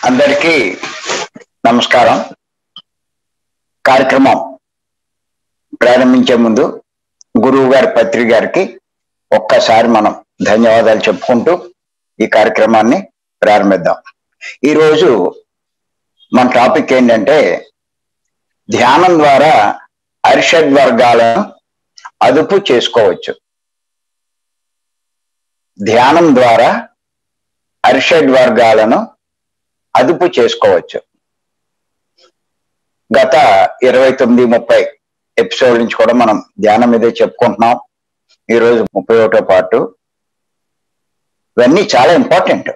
అందరికీ నమస్కారం కార్యక్రమం ప్రారంభించే ముందు గురువు గారి పత్రిక గారికి ఒక్కసారి మనం ధన్యవాదాలు చెప్పుకుంటూ ఈ కార్యక్రమాన్ని ప్రారంభిద్దాం ఈరోజు మన టాపిక్ ఏంటంటే ధ్యానం ద్వారా అరిషడ్ వర్గాలను అదుపు చేసుకోవచ్చు ధ్యానం ద్వారా అరిషడ్ వర్గాలను అదుపు చేసుకోవచ్చు గత ఇరవై తొమ్మిది ముప్పై ఎపిసోడ్ నుంచి కూడా మనం ధ్యానం మీదే చెప్పుకుంటున్నాం ఈరోజు ముప్పై ఒకటో పాటు ఇవన్నీ చాలా ఇంపార్టెంట్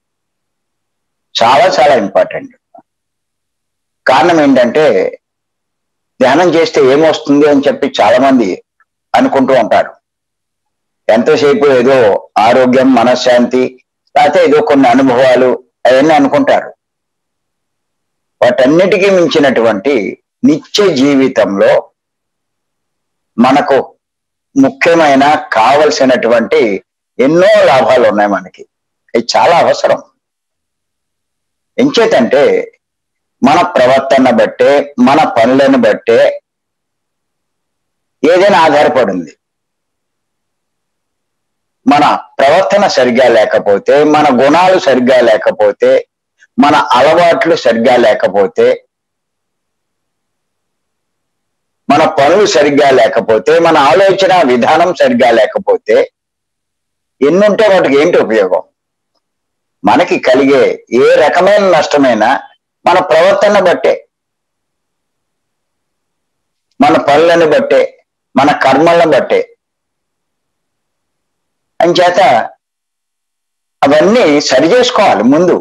చాలా చాలా ఇంపార్టెంట్ కారణం ఏంటంటే ధ్యానం చేస్తే ఏమొస్తుంది అని చెప్పి చాలా మంది అనుకుంటూ ఉంటారు ఎంతసేపు ఏదో ఆరోగ్యం మనశ్శాంతి లేకపోతే ఏదో కొన్ని అనుభవాలు అవన్నీ అనుకుంటారు వాటన్నిటికీ మించినటువంటి నిత్య జీవితంలో మనకు ముఖ్యమైన కావలసినటువంటి ఎన్నో లాభాలు ఉన్నాయి మనకి అవి చాలా అవసరం ఎంచేతంటే మన ప్రవర్తన బట్టే మన పనులను బట్టే ఏదైనా ఆధారపడింది మన ప్రవర్తన సరిగ్గా లేకపోతే మన గుణాలు సరిగ్గా లేకపోతే మన అలవాట్లు సరిగ్గా లేకపోతే మన పనులు సరిగ్గా లేకపోతే మన ఆలోచన విధానం సరిగ్గా లేకపోతే ఎన్నుంటే వాటికి ఏంటి ఉపయోగం మనకి కలిగే ఏ రకమైన నష్టమైనా మన ప్రవర్తన బట్టే మన పనులను బట్టే మన కర్మలను బట్టే అంచేత అవన్నీ సరి చేసుకోవాలి ముందు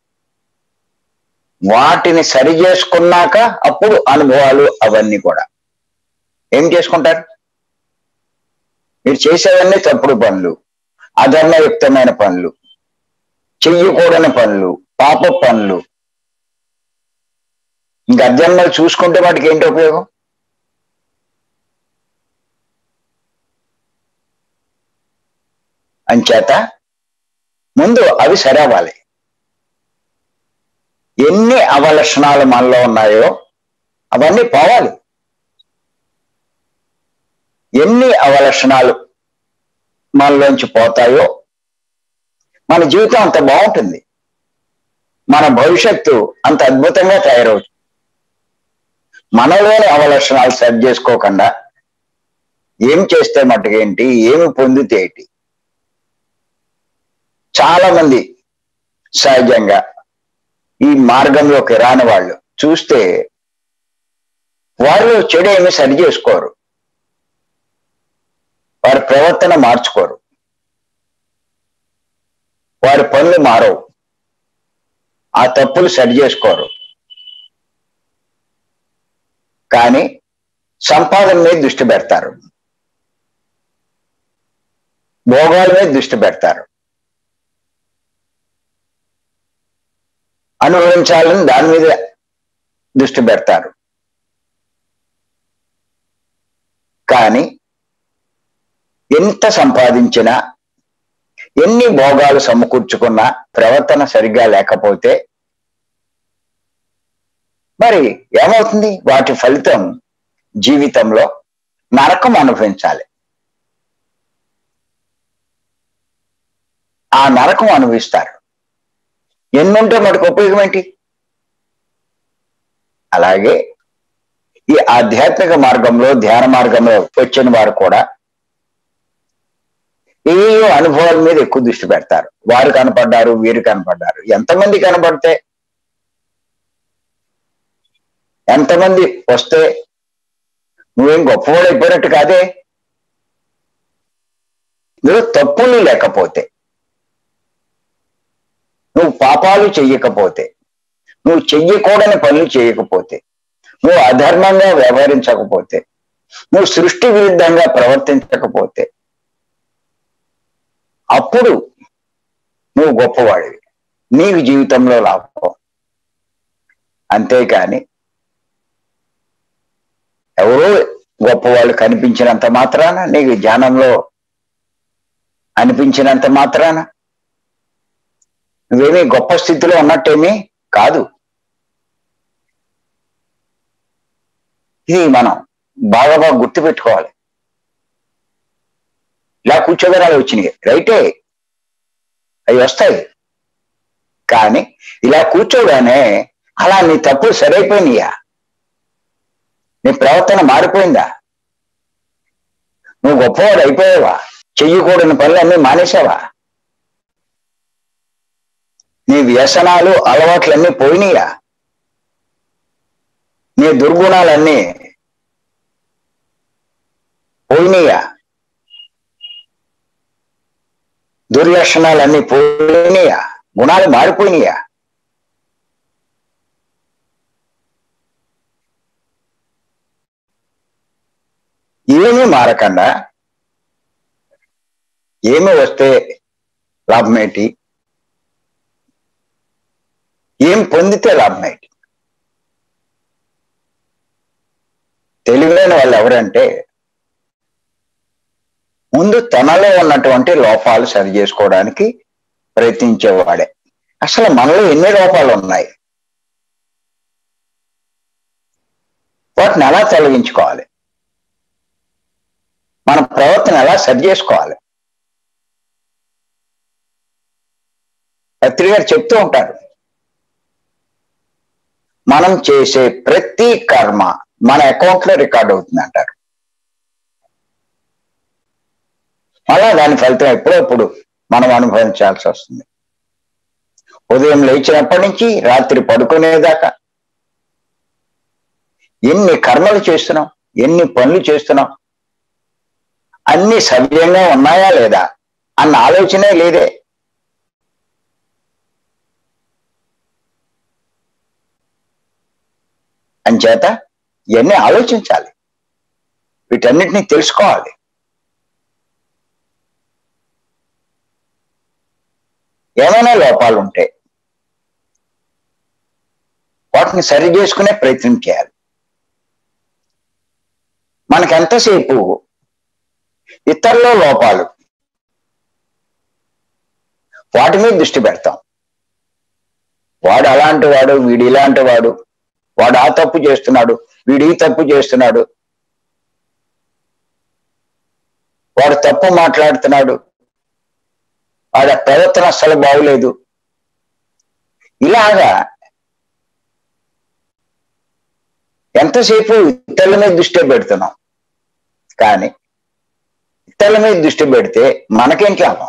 వాటిని సరి చేసుకున్నాక అప్పుడు అనుభవాలు అవన్నీ కూడా ఏం చేసుకుంటారు మీరు చేసేవన్నీ తప్పుడు పనులు అధర్మయుక్తమైన పనులు చెయ్యకూడని పనులు పాప పనులు ఇంకా అర్జన్మలు చూసుకుంటే వాటికి ఏంటి ఉపయోగం అంచేత ముందు అవి సరవ్వాలి ఎన్ని అవలక్షణాలు మనలో ఉన్నాయో అవన్నీ పోవాలి ఎన్ని అవలక్షణాలు మనలోంచి పోతాయో మన జీవితం అంత బాగుంటుంది మన భవిష్యత్తు అంత అద్భుతంగా తయారవుతుంది మనలోని అవలక్షణాలు సరి చేసుకోకుండా ఏం చేస్తే మట్టుకేంటి ఏమి పొందితే ఏంటి చాలా మంది సహజంగా ఈ మార్గంలోకి రాని వాళ్ళు చూస్తే వారు చెడు ఏమి సరి చేసుకోరు వారి ప్రవర్తన మార్చుకోరు వారి పనులు మారవు ఆ తప్పులు సరి చేసుకోరు కానీ సంపాదన మీద దృష్టి పెడతారు భోగాల మీద దృష్టి పెడతారు అనుభవించాలని దాని మీద దృష్టి పెడతారు కానీ ఎంత సంపాదించినా ఎన్ని భోగాలు సమకూర్చుకున్నా ప్రవర్తన సరిగ్గా లేకపోతే మరి ఏమవుతుంది వాటి ఫలితం జీవితంలో నరకం అనుభవించాలి ఆ నరకం అనుభవిస్తారు ఎన్నుంటే మటుకు ఉపయోగం ఏంటి అలాగే ఈ ఆధ్యాత్మిక మార్గంలో ధ్యాన మార్గంలో వచ్చిన వారు కూడా ఏ అనుభవాల మీద ఎక్కువ దృష్టి పెడతారు వారు కనపడ్డారు వీరు కనపడ్డారు ఎంతమంది కనపడితే ఎంతమంది వస్తే నువ్వేం గొప్పవాడు అయిపోయినట్టు కాదే నువ్వు తప్పులు లేకపోతే నువ్వు పాపాలు చెయ్యకపోతే నువ్వు చెయ్యకూడని పనులు చేయకపోతే నువ్వు అధర్మంగా వ్యవహరించకపోతే నువ్వు సృష్టి విరుద్ధంగా ప్రవర్తించకపోతే అప్పుడు నువ్వు గొప్పవాడివి నీకు జీవితంలో లాభం అంతేకాని ఎవరో గొప్పవాళ్ళు కనిపించినంత మాత్రాన నీకు ధ్యానంలో అనిపించినంత మాత్రాన నువ్వేమీ గొప్ప స్థితిలో ఉన్నట్టేమి కాదు ఇది మనం బాగా బాగా గుర్తుపెట్టుకోవాలి ఇలా కూర్చోగరాలు వచ్చినాయి రైటే అవి వస్తాయి కానీ ఇలా కూర్చోగానే అలా నీ తప్పు సరైపోయినాయా నీ ప్రవర్తన మారిపోయిందా నువ్వు గొప్పవాడు అయిపోయావా చెయ్యకూడని పనులన్నీ మానేసావా నీ వ్యసనాలు అలవాట్లన్నీ పోయినాయా నీ దుర్గుణాలన్నీ పోయినాయా దుర్లక్షణాలన్నీ పోయినాయా గుణాలు మారిపోయినాయా ఏమీ మారకుండా ఏమి వస్తే లాభమేటి ఏం పొందితే లాభమేటి తెలివైన వాళ్ళు ఎవరంటే ముందు తనలో ఉన్నటువంటి లోపాలు సరి చేసుకోవడానికి ప్రయత్నించేవాడే అసలు మనలో ఎన్ని లోపాలు ఉన్నాయి వాటిని ఎలా తొలగించుకోవాలి మన ప్రవర్తన ఎలా సరి చేసుకోవాలి పత్రి గారు చెప్తూ ఉంటారు మనం చేసే ప్రతి కర్మ మన అకౌంట్ లో రికార్డ్ అవుతుంది అంటారు అలా దాని ఫలితం ఎప్పుడప్పుడు మనం అనుభవించాల్సి వస్తుంది ఉదయం లేచినప్పటి నుంచి రాత్రి పడుకునేదాకా ఎన్ని కర్మలు చేస్తున్నాం ఎన్ని పనులు చేస్తున్నాం అన్ని సవ్యంగా ఉన్నాయా లేదా అన్న ఆలోచనే లేదే అంచేత ఇవన్నీ ఆలోచించాలి వీటన్నిటిని తెలుసుకోవాలి ఏమైనా లోపాలు ఉంటే వాటిని సరి చేసుకునే ప్రయత్నం చేయాలి మనకి ఎంతసేపు ఇతరుల లోపాలు వాటి మీద దృష్టి పెడతాం వాడు అలాంటి వాడు వీడు ఇలాంటి వాడు వాడు ఆ తప్పు చేస్తున్నాడు వీడు ఈ తప్పు చేస్తున్నాడు వాడు తప్పు మాట్లాడుతున్నాడు వాడి ప్రవర్తన అస్సలు బాగులేదు ఇలాగా ఎంతసేపు ఇతరుల మీద దృష్టి పెడుతున్నాం కానీ ఇతరుల మీద దృష్టి పెడితే మనకేంటి లాభం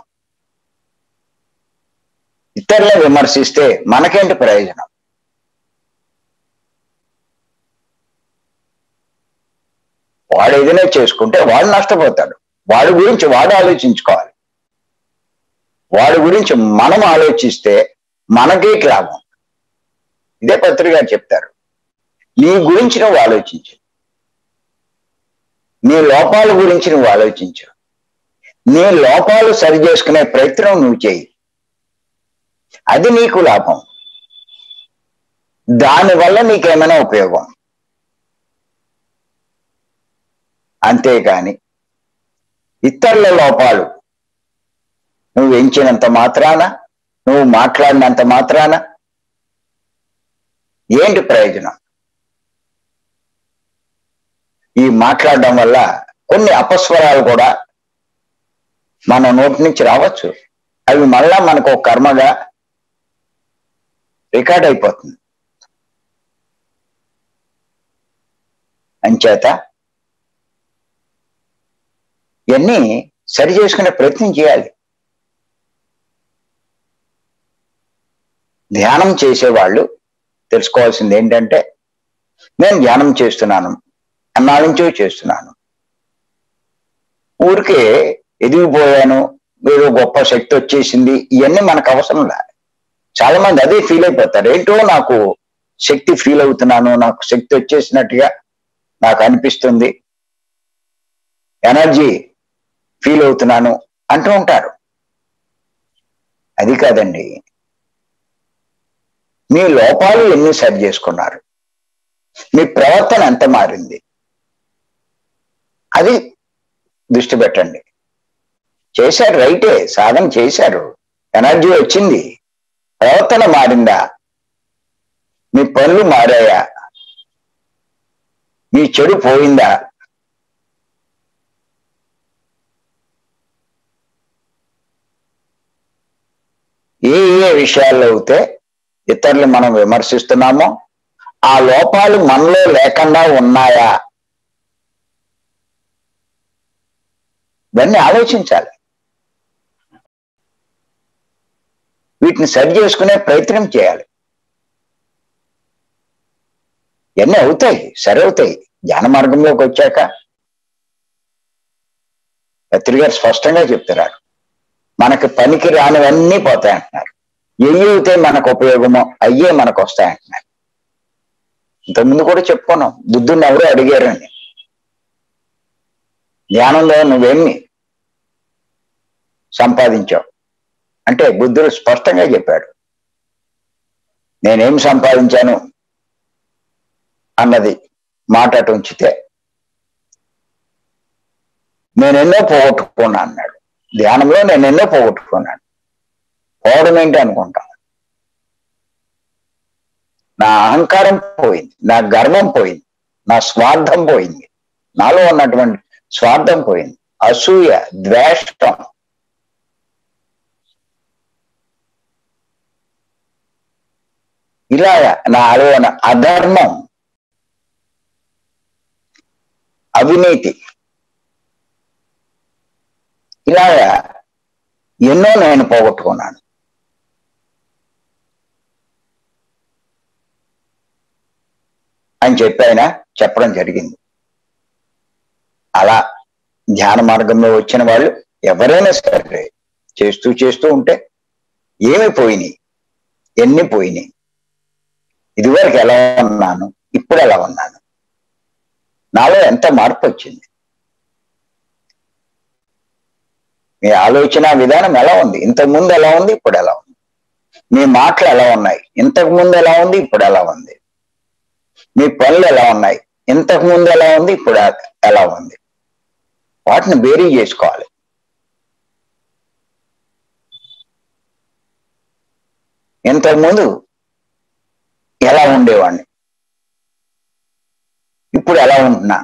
ఇతరులను విమర్శిస్తే మనకేంటి ప్రయోజనం వాడు ఏదైనా చేసుకుంటే వాడు నష్టపోతాడు వాడి గురించి వాడు ఆలోచించుకోవాలి వాడి గురించి మనం ఆలోచిస్తే మనకే లాభం ఇదే పత్రిక చెప్తారు నీ గురించి నువ్వు ఆలోచించు నీ లోపాల గురించి నువ్వు ఆలోచించు నీ లోపాలు సరి చేసుకునే ప్రయత్నం నువ్వు చేయి అది నీకు లాభం దానివల్ల నీకేమైనా ఉపయోగం అంతేకాని ఇతరుల లోపాలు నువ్వు ఎంచినంత మాత్రాన నువ్వు మాట్లాడినంత మాత్రాన ఏంటి ప్రయోజనం ఈ మాట్లాడడం వల్ల కొన్ని అపస్వరాలు కూడా మన నోటి నుంచి రావచ్చు అవి మళ్ళా మనకు ఒక కర్మగా రికార్డ్ అయిపోతుంది అంచేత ఇవన్నీ సరి చేసుకునే ప్రయత్నం చేయాలి ధ్యానం చేసేవాళ్ళు తెలుసుకోవాల్సింది ఏంటంటే నేను ధ్యానం చేస్తున్నాను అన్నాళ్ళ నుంచో చేస్తున్నాను ఊరికే ఎదిగిపోయాను ఏదో గొప్ప శక్తి వచ్చేసింది ఇవన్నీ మనకు అవసరం లే చాలా మంది అదే ఫీల్ అయిపోతారు ఏంటో నాకు శక్తి ఫీల్ అవుతున్నాను నాకు శక్తి వచ్చేసినట్టుగా నాకు అనిపిస్తుంది ఎనర్జీ ఫీల్ అవుతున్నాను అంటూ ఉంటారు అది కాదండి మీ లోపాలు ఎన్ని సరి చేసుకున్నారు మీ ప్రవర్తన ఎంత మారింది అది దృష్టి పెట్టండి చేశారు రైటే సాధన చేశారు ఎనర్జీ వచ్చింది ప్రవర్తన మారిందా మీ పనులు మారాయా మీ చెడు పోయిందా ఏ ఏ విషయాల్లో అయితే ఇతరులు మనం విమర్శిస్తున్నామో ఆ లోపాలు మనలో లేకుండా ఉన్నాయా ఇవన్నీ ఆలోచించాలి వీటిని సరి చేసుకునే ప్రయత్నం చేయాలి ఇవన్నీ అవుతాయి సరి అవుతాయి జ్ఞాన మార్గంలోకి వచ్చాక పత్రిక గారు స్పష్టంగా చెప్తున్నారు మనకి పనికి రానివన్నీ పోతాయి అంటున్నారు ఎయ్యి అయితే మనకు ఉపయోగమో అయ్యే మనకు వస్తాయి అంటున్నారు ఇంతకుముందు కూడా చెప్పుకున్నాం బుద్ధుని ఎవరు అడిగారని ధ్యానంలో నువ్వేమి సంపాదించావు అంటే బుద్ధుడు స్పష్టంగా చెప్పాడు నేనేం సంపాదించాను అన్నది మాట అటు ఉంచితే నేనెన్నో పోగొట్టుకున్నా అన్నాడు ధ్యానంలో నేను ఎన్నో పోగొట్టుకున్నాను పోవడం ఏంటి అనుకుంటాను నా అహంకారం పోయింది నా గర్వం పోయింది నా స్వార్థం పోయింది నాలో ఉన్నటువంటి స్వార్థం పోయింది అసూయ ద్వేషం ఇలా నాలో ఉన్న అధర్మం అవినీతి ఇలాగా ఎన్నో నేను పోగొట్టుకున్నాను అని చెప్పి ఆయన చెప్పడం జరిగింది అలా ధ్యాన మార్గంలో వచ్చిన వాళ్ళు ఎవరైనా సరే చేస్తూ చేస్తూ ఉంటే ఏమి పోయినాయి ఎన్ని పోయినాయి ఇదివరకు ఎలా ఉన్నాను ఇప్పుడు ఎలా ఉన్నాను నాలో ఎంత మార్పు వచ్చింది మీ ఆలోచన విధానం ఎలా ఉంది ఇంతకు ముందు ఎలా ఉంది ఇప్పుడు ఎలా ఉంది మీ మాటలు ఎలా ఉన్నాయి ఇంతకు ముందు ఎలా ఉంది ఇప్పుడు ఎలా ఉంది మీ పనులు ఎలా ఉన్నాయి ఇంతకు ముందు ఎలా ఉంది ఇప్పుడు ఎలా ఉంది వాటిని బేరీ చేసుకోవాలి ఇంతకుముందు ఎలా ఉండేవాడిని ఇప్పుడు ఎలా ఉంటున్నా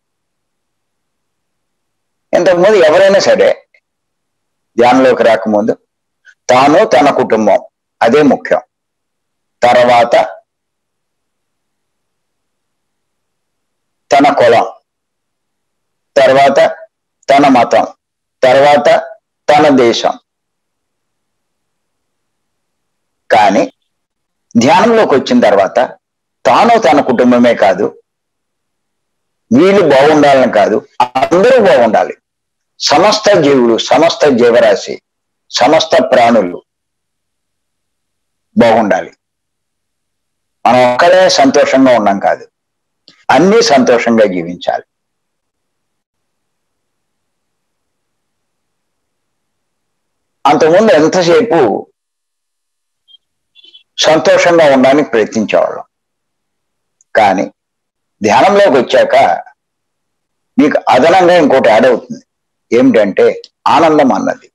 ఇంతకుముందు ఎవరైనా సరే ధ్యానంలోకి రాకముందు తాను తన కుటుంబం అదే ముఖ్యం తర్వాత తన కులం తర్వాత తన మతం తర్వాత తన దేశం కానీ ధ్యానంలోకి వచ్చిన తర్వాత తాను తన కుటుంబమే కాదు వీళ్ళు బాగుండాలని కాదు అందరూ బాగుండాలి సమస్త జీవులు సమస్త జీవరాశి సమస్త ప్రాణులు బాగుండాలి మనం ఒక్కడే సంతోషంగా ఉన్నాం కాదు అన్ని సంతోషంగా జీవించాలి అంతకుముందు ఎంతసేపు సంతోషంగా ఉండడానికి ప్రయత్నించేవాళ్ళం కానీ ధ్యానంలోకి వచ్చాక మీకు అదనంగా ఇంకోటి యాడ్ అవుతుంది ఏమిటంటే ఆనందం అన్నది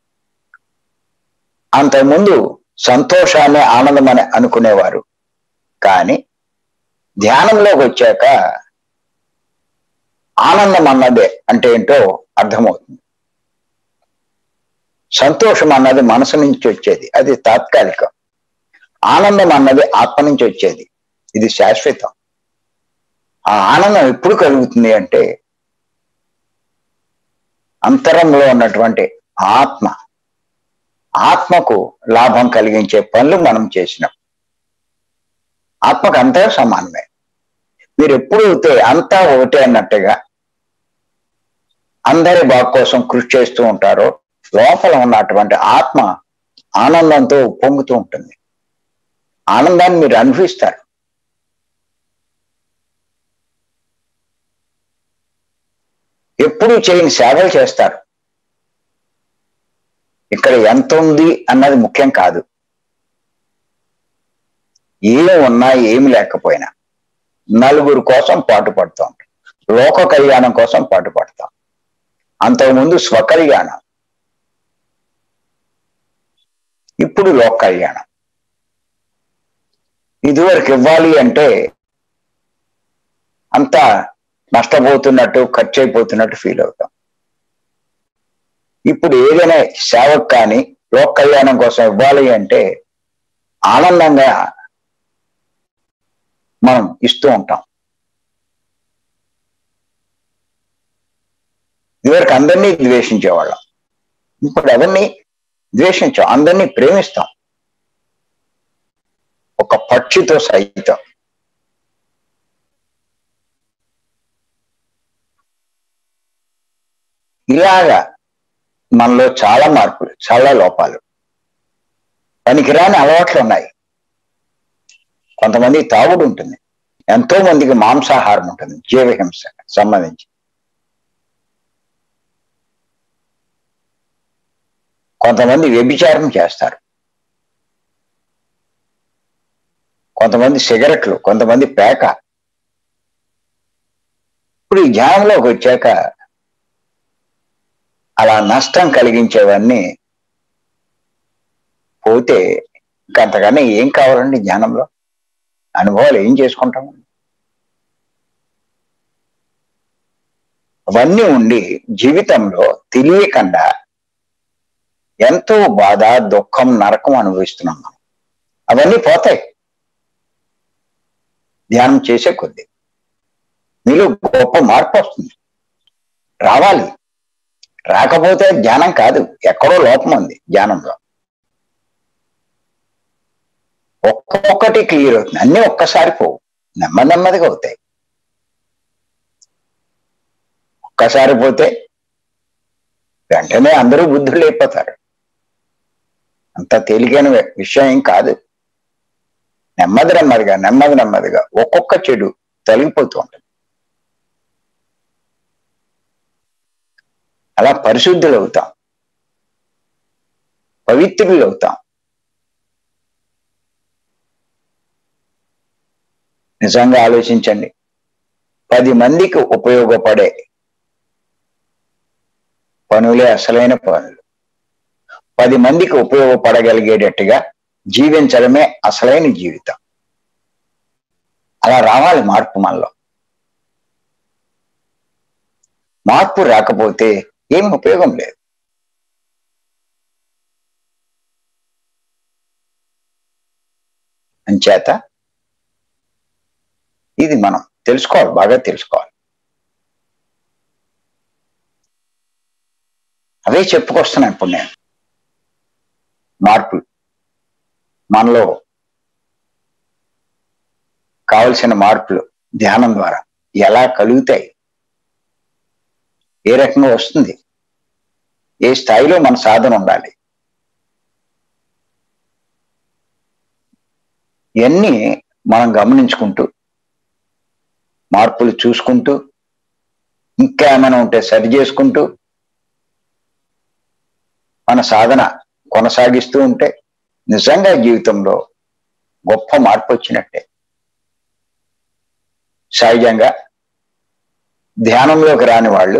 అంతకుముందు సంతోషాన్ని ఆనందం అని అనుకునేవారు కానీ ధ్యానంలోకి వచ్చాక ఆనందం అన్నదే అంటే ఏంటో అర్థమవుతుంది సంతోషం అన్నది మనసు నుంచి వచ్చేది అది తాత్కాలికం ఆనందం అన్నది ఆత్మ నుంచి వచ్చేది ఇది శాశ్వతం ఆ ఆనందం ఎప్పుడు కలుగుతుంది అంటే అంతరంలో ఉన్నటువంటి ఆత్మ ఆత్మకు లాభం కలిగించే పనులు మనం చేసినాం ఆత్మకు అంతా సమానమే మీరు ఎప్పుడు అయితే అంతా ఒకటే అన్నట్టుగా అందరి బాగు కోసం కృషి చేస్తూ ఉంటారో లోపల ఉన్నటువంటి ఆత్మ ఆనందంతో పొంగుతూ ఉంటుంది ఆనందాన్ని మీరు అనుభవిస్తారు ఎప్పుడు చేయని సేవలు చేస్తారు ఇక్కడ ఎంత ఉంది అన్నది ముఖ్యం కాదు ఏమి ఉన్నా ఏమి లేకపోయినా నలుగురు కోసం పాటు పడుతాం లోక కళ్యాణం కోసం పాటు పడతాం అంతకుముందు స్వకల్యాణం ఇప్పుడు లోక కళ్యాణం ఇదివరకు ఇవ్వాలి అంటే అంతా నష్టపోతున్నట్టు ఖర్చు అయిపోతున్నట్టు ఫీల్ అవుతాం ఇప్పుడు ఏదైనా సేవకు కానీ లోక కళ్యాణం కోసం ఇవ్వాలి అంటే ఆనందంగా మనం ఇస్తూ ఉంటాం ఇదివరకు అందరినీ ద్వేషించేవాళ్ళం ఇప్పుడు ఎవరిని ద్వేషించాం అందరినీ ప్రేమిస్తాం ఒక పక్షితో సైతం ఇలాగా మనలో చాలా మార్పులు చాలా లోపాలు పనికిరాని అలవాట్లు ఉన్నాయి కొంతమంది తాగుడు ఉంటుంది ఎంతో మందికి మాంసాహారం ఉంటుంది జీవహింస సంబంధించి కొంతమంది వ్యభిచారం చేస్తారు కొంతమంది సిగరెట్లు కొంతమంది పేక ఇప్పుడు ఈ ధ్యానంలోకి వచ్చాక అలా నష్టం కలిగించేవన్నీ పోతే ఇంకంతకన్నా ఏం కావాలండి జ్ఞానంలో అనుభవాలు ఏం చేసుకుంటాము అవన్నీ ఉండి జీవితంలో తెలియకుండా ఎంతో బాధ దుఃఖం నరకం అనుభవిస్తున్నాం మనం అవన్నీ పోతాయి ధ్యానం చేసే కొద్ది మీలో గొప్ప మార్పు వస్తుంది రావాలి రాకపోతే జ్ఞానం కాదు ఎక్కడో లోపం ఉంది జ్ఞానంలో ఒక్కొక్కటి క్లియర్ అవుతుంది అన్ని ఒక్కసారి పోవు నెమ్మది నెమ్మదిగా అవుతాయి ఒక్కసారి పోతే వెంటనే అందరూ బుద్ధులు అయిపోతారు అంత తేలికైన విషయం ఏం కాదు నెమ్మది నెమ్మదిగా నెమ్మది నెమ్మదిగా ఒక్కొక్క చెడు తొలగిపోతూ ఉంటుంది అలా పరిశుద్ధులు అవుతాం పవిత్రులు అవుతాం నిజంగా ఆలోచించండి పది మందికి ఉపయోగపడే పనులే అసలైన పనులు పది మందికి ఉపయోగపడగలిగేటట్టుగా జీవించడమే అసలైన జీవితం అలా రావాలి మార్పు మనలో మార్పు రాకపోతే ఏం ఉపయోగం లేదు అంచేత ఇది మనం తెలుసుకోవాలి బాగా తెలుసుకోవాలి అవే చెప్పుకొస్తున్నాను ఇప్పుడు నేను మార్పులు మనలో కావలసిన మార్పులు ధ్యానం ద్వారా ఎలా కలుగుతాయి ఏ రకంగా వస్తుంది ఏ స్థాయిలో మన సాధన ఉండాలి ఇవన్నీ మనం గమనించుకుంటూ మార్పులు చూసుకుంటూ ఇంకా ఏమైనా ఉంటే సరి చేసుకుంటూ మన సాధన కొనసాగిస్తూ ఉంటే నిజంగా జీవితంలో గొప్ప మార్పు వచ్చినట్టే సహజంగా ధ్యానంలోకి రాని వాళ్ళు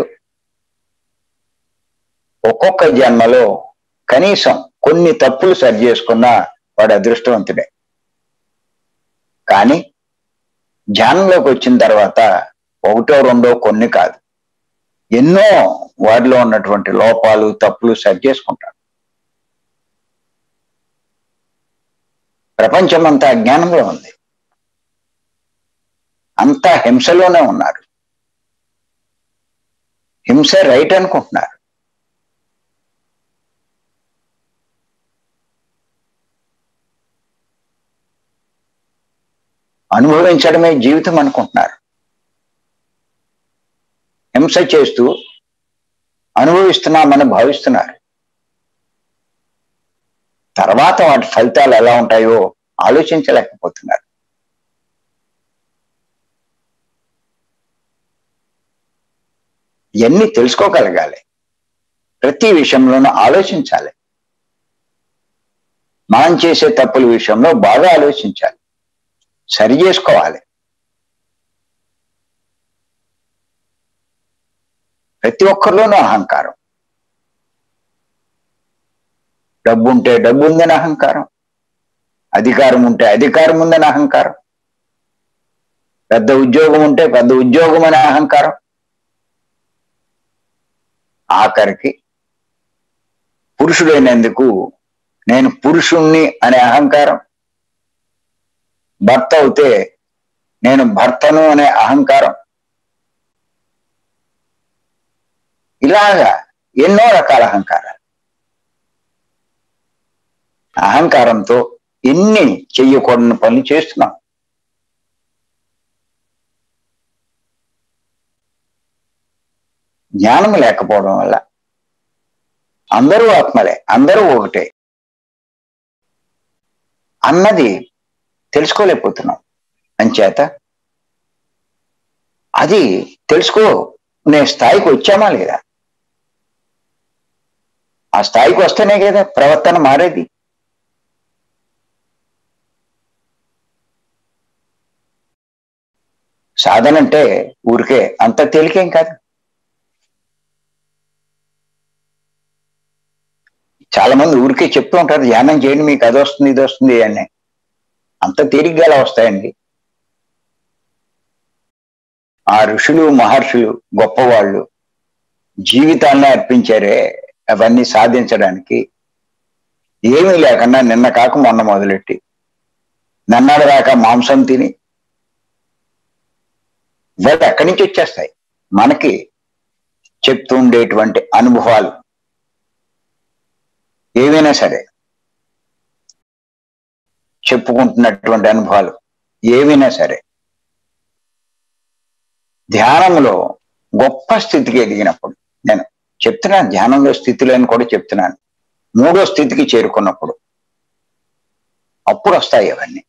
ఒక్కొక్క జన్మలో కనీసం కొన్ని తప్పులు సరి చేసుకున్నా వాడు అదృష్టవంతుడే కానీ ధ్యానంలోకి వచ్చిన తర్వాత ఒకటో రెండో కొన్ని కాదు ఎన్నో వారిలో ఉన్నటువంటి లోపాలు తప్పులు సరి చేసుకుంటాడు ప్రపంచం అంతా అజ్ఞానంలో ఉంది అంతా హింసలోనే ఉన్నారు హింస రైట్ అనుకుంటున్నారు అనుభవించడమే జీవితం అనుకుంటున్నారు హింస చేస్తూ అనుభవిస్తున్నామని భావిస్తున్నారు తర్వాత వాటి ఫలితాలు ఎలా ఉంటాయో ఆలోచించలేకపోతున్నారు ఇవన్నీ తెలుసుకోగలగాలి ప్రతి విషయంలోనూ ఆలోచించాలి మనం చేసే తప్పుల విషయంలో బాగా ఆలోచించాలి సరి చేసుకోవాలి ప్రతి ఒక్కరిలోనూ అహంకారం డబ్బు ఉంటే డబ్బు ఉందని అహంకారం అధికారం ఉంటే అధికారం ఉందని అహంకారం పెద్ద ఉద్యోగం ఉంటే పెద్ద ఉద్యోగం అనే అహంకారం ఆఖరికి పురుషుడైనందుకు నేను పురుషుణ్ణి అనే అహంకారం భర్త అవుతే నేను భర్తను అనే అహంకారం ఇలాగా ఎన్నో రకాల అహంకారాలు అహంకారంతో ఎన్ని చెయ్యకూడని పనులు చేస్తున్నాం జ్ఞానం లేకపోవడం వల్ల అందరూ ఆత్మలే అందరూ ఒకటే అన్నది తెలుసుకోలేకపోతున్నాం అంచేత అది తెలుసుకో నేను స్థాయికి వచ్చామా లేదా ఆ స్థాయికి వస్తేనే కదా ప్రవర్తన మారేది సాధన అంటే ఊరికే అంత తేలికేం కాదు చాలా మంది ఊరికే చెప్తూ ఉంటారు ధ్యానం చేయండి మీకు అది వస్తుంది ఇది వస్తుంది అని అంత తేలిగ్గా ఎలా వస్తాయండి ఆ ఋషులు మహర్షులు గొప్పవాళ్ళు జీవితాన్ని అర్పించారే అవన్నీ సాధించడానికి ఏమీ లేకుండా నిన్న కాక మొన్న మొదలెట్టి నన్నాడు దాకా మాంసం తిని ఇవాళ ఎక్కడి నుంచి వచ్చేస్తాయి మనకి చెప్తూ ఉండేటువంటి అనుభవాలు ఏవైనా సరే చెప్పుకుంటున్నటువంటి అనుభవాలు ఏవైనా సరే ధ్యానంలో గొప్ప స్థితికి ఎదిగినప్పుడు నేను చెప్తున్నాను ధ్యానంలో స్థితిలో అని కూడా చెప్తున్నాను మూడో స్థితికి చేరుకున్నప్పుడు అప్పుడు వస్తాయి అవన్నీ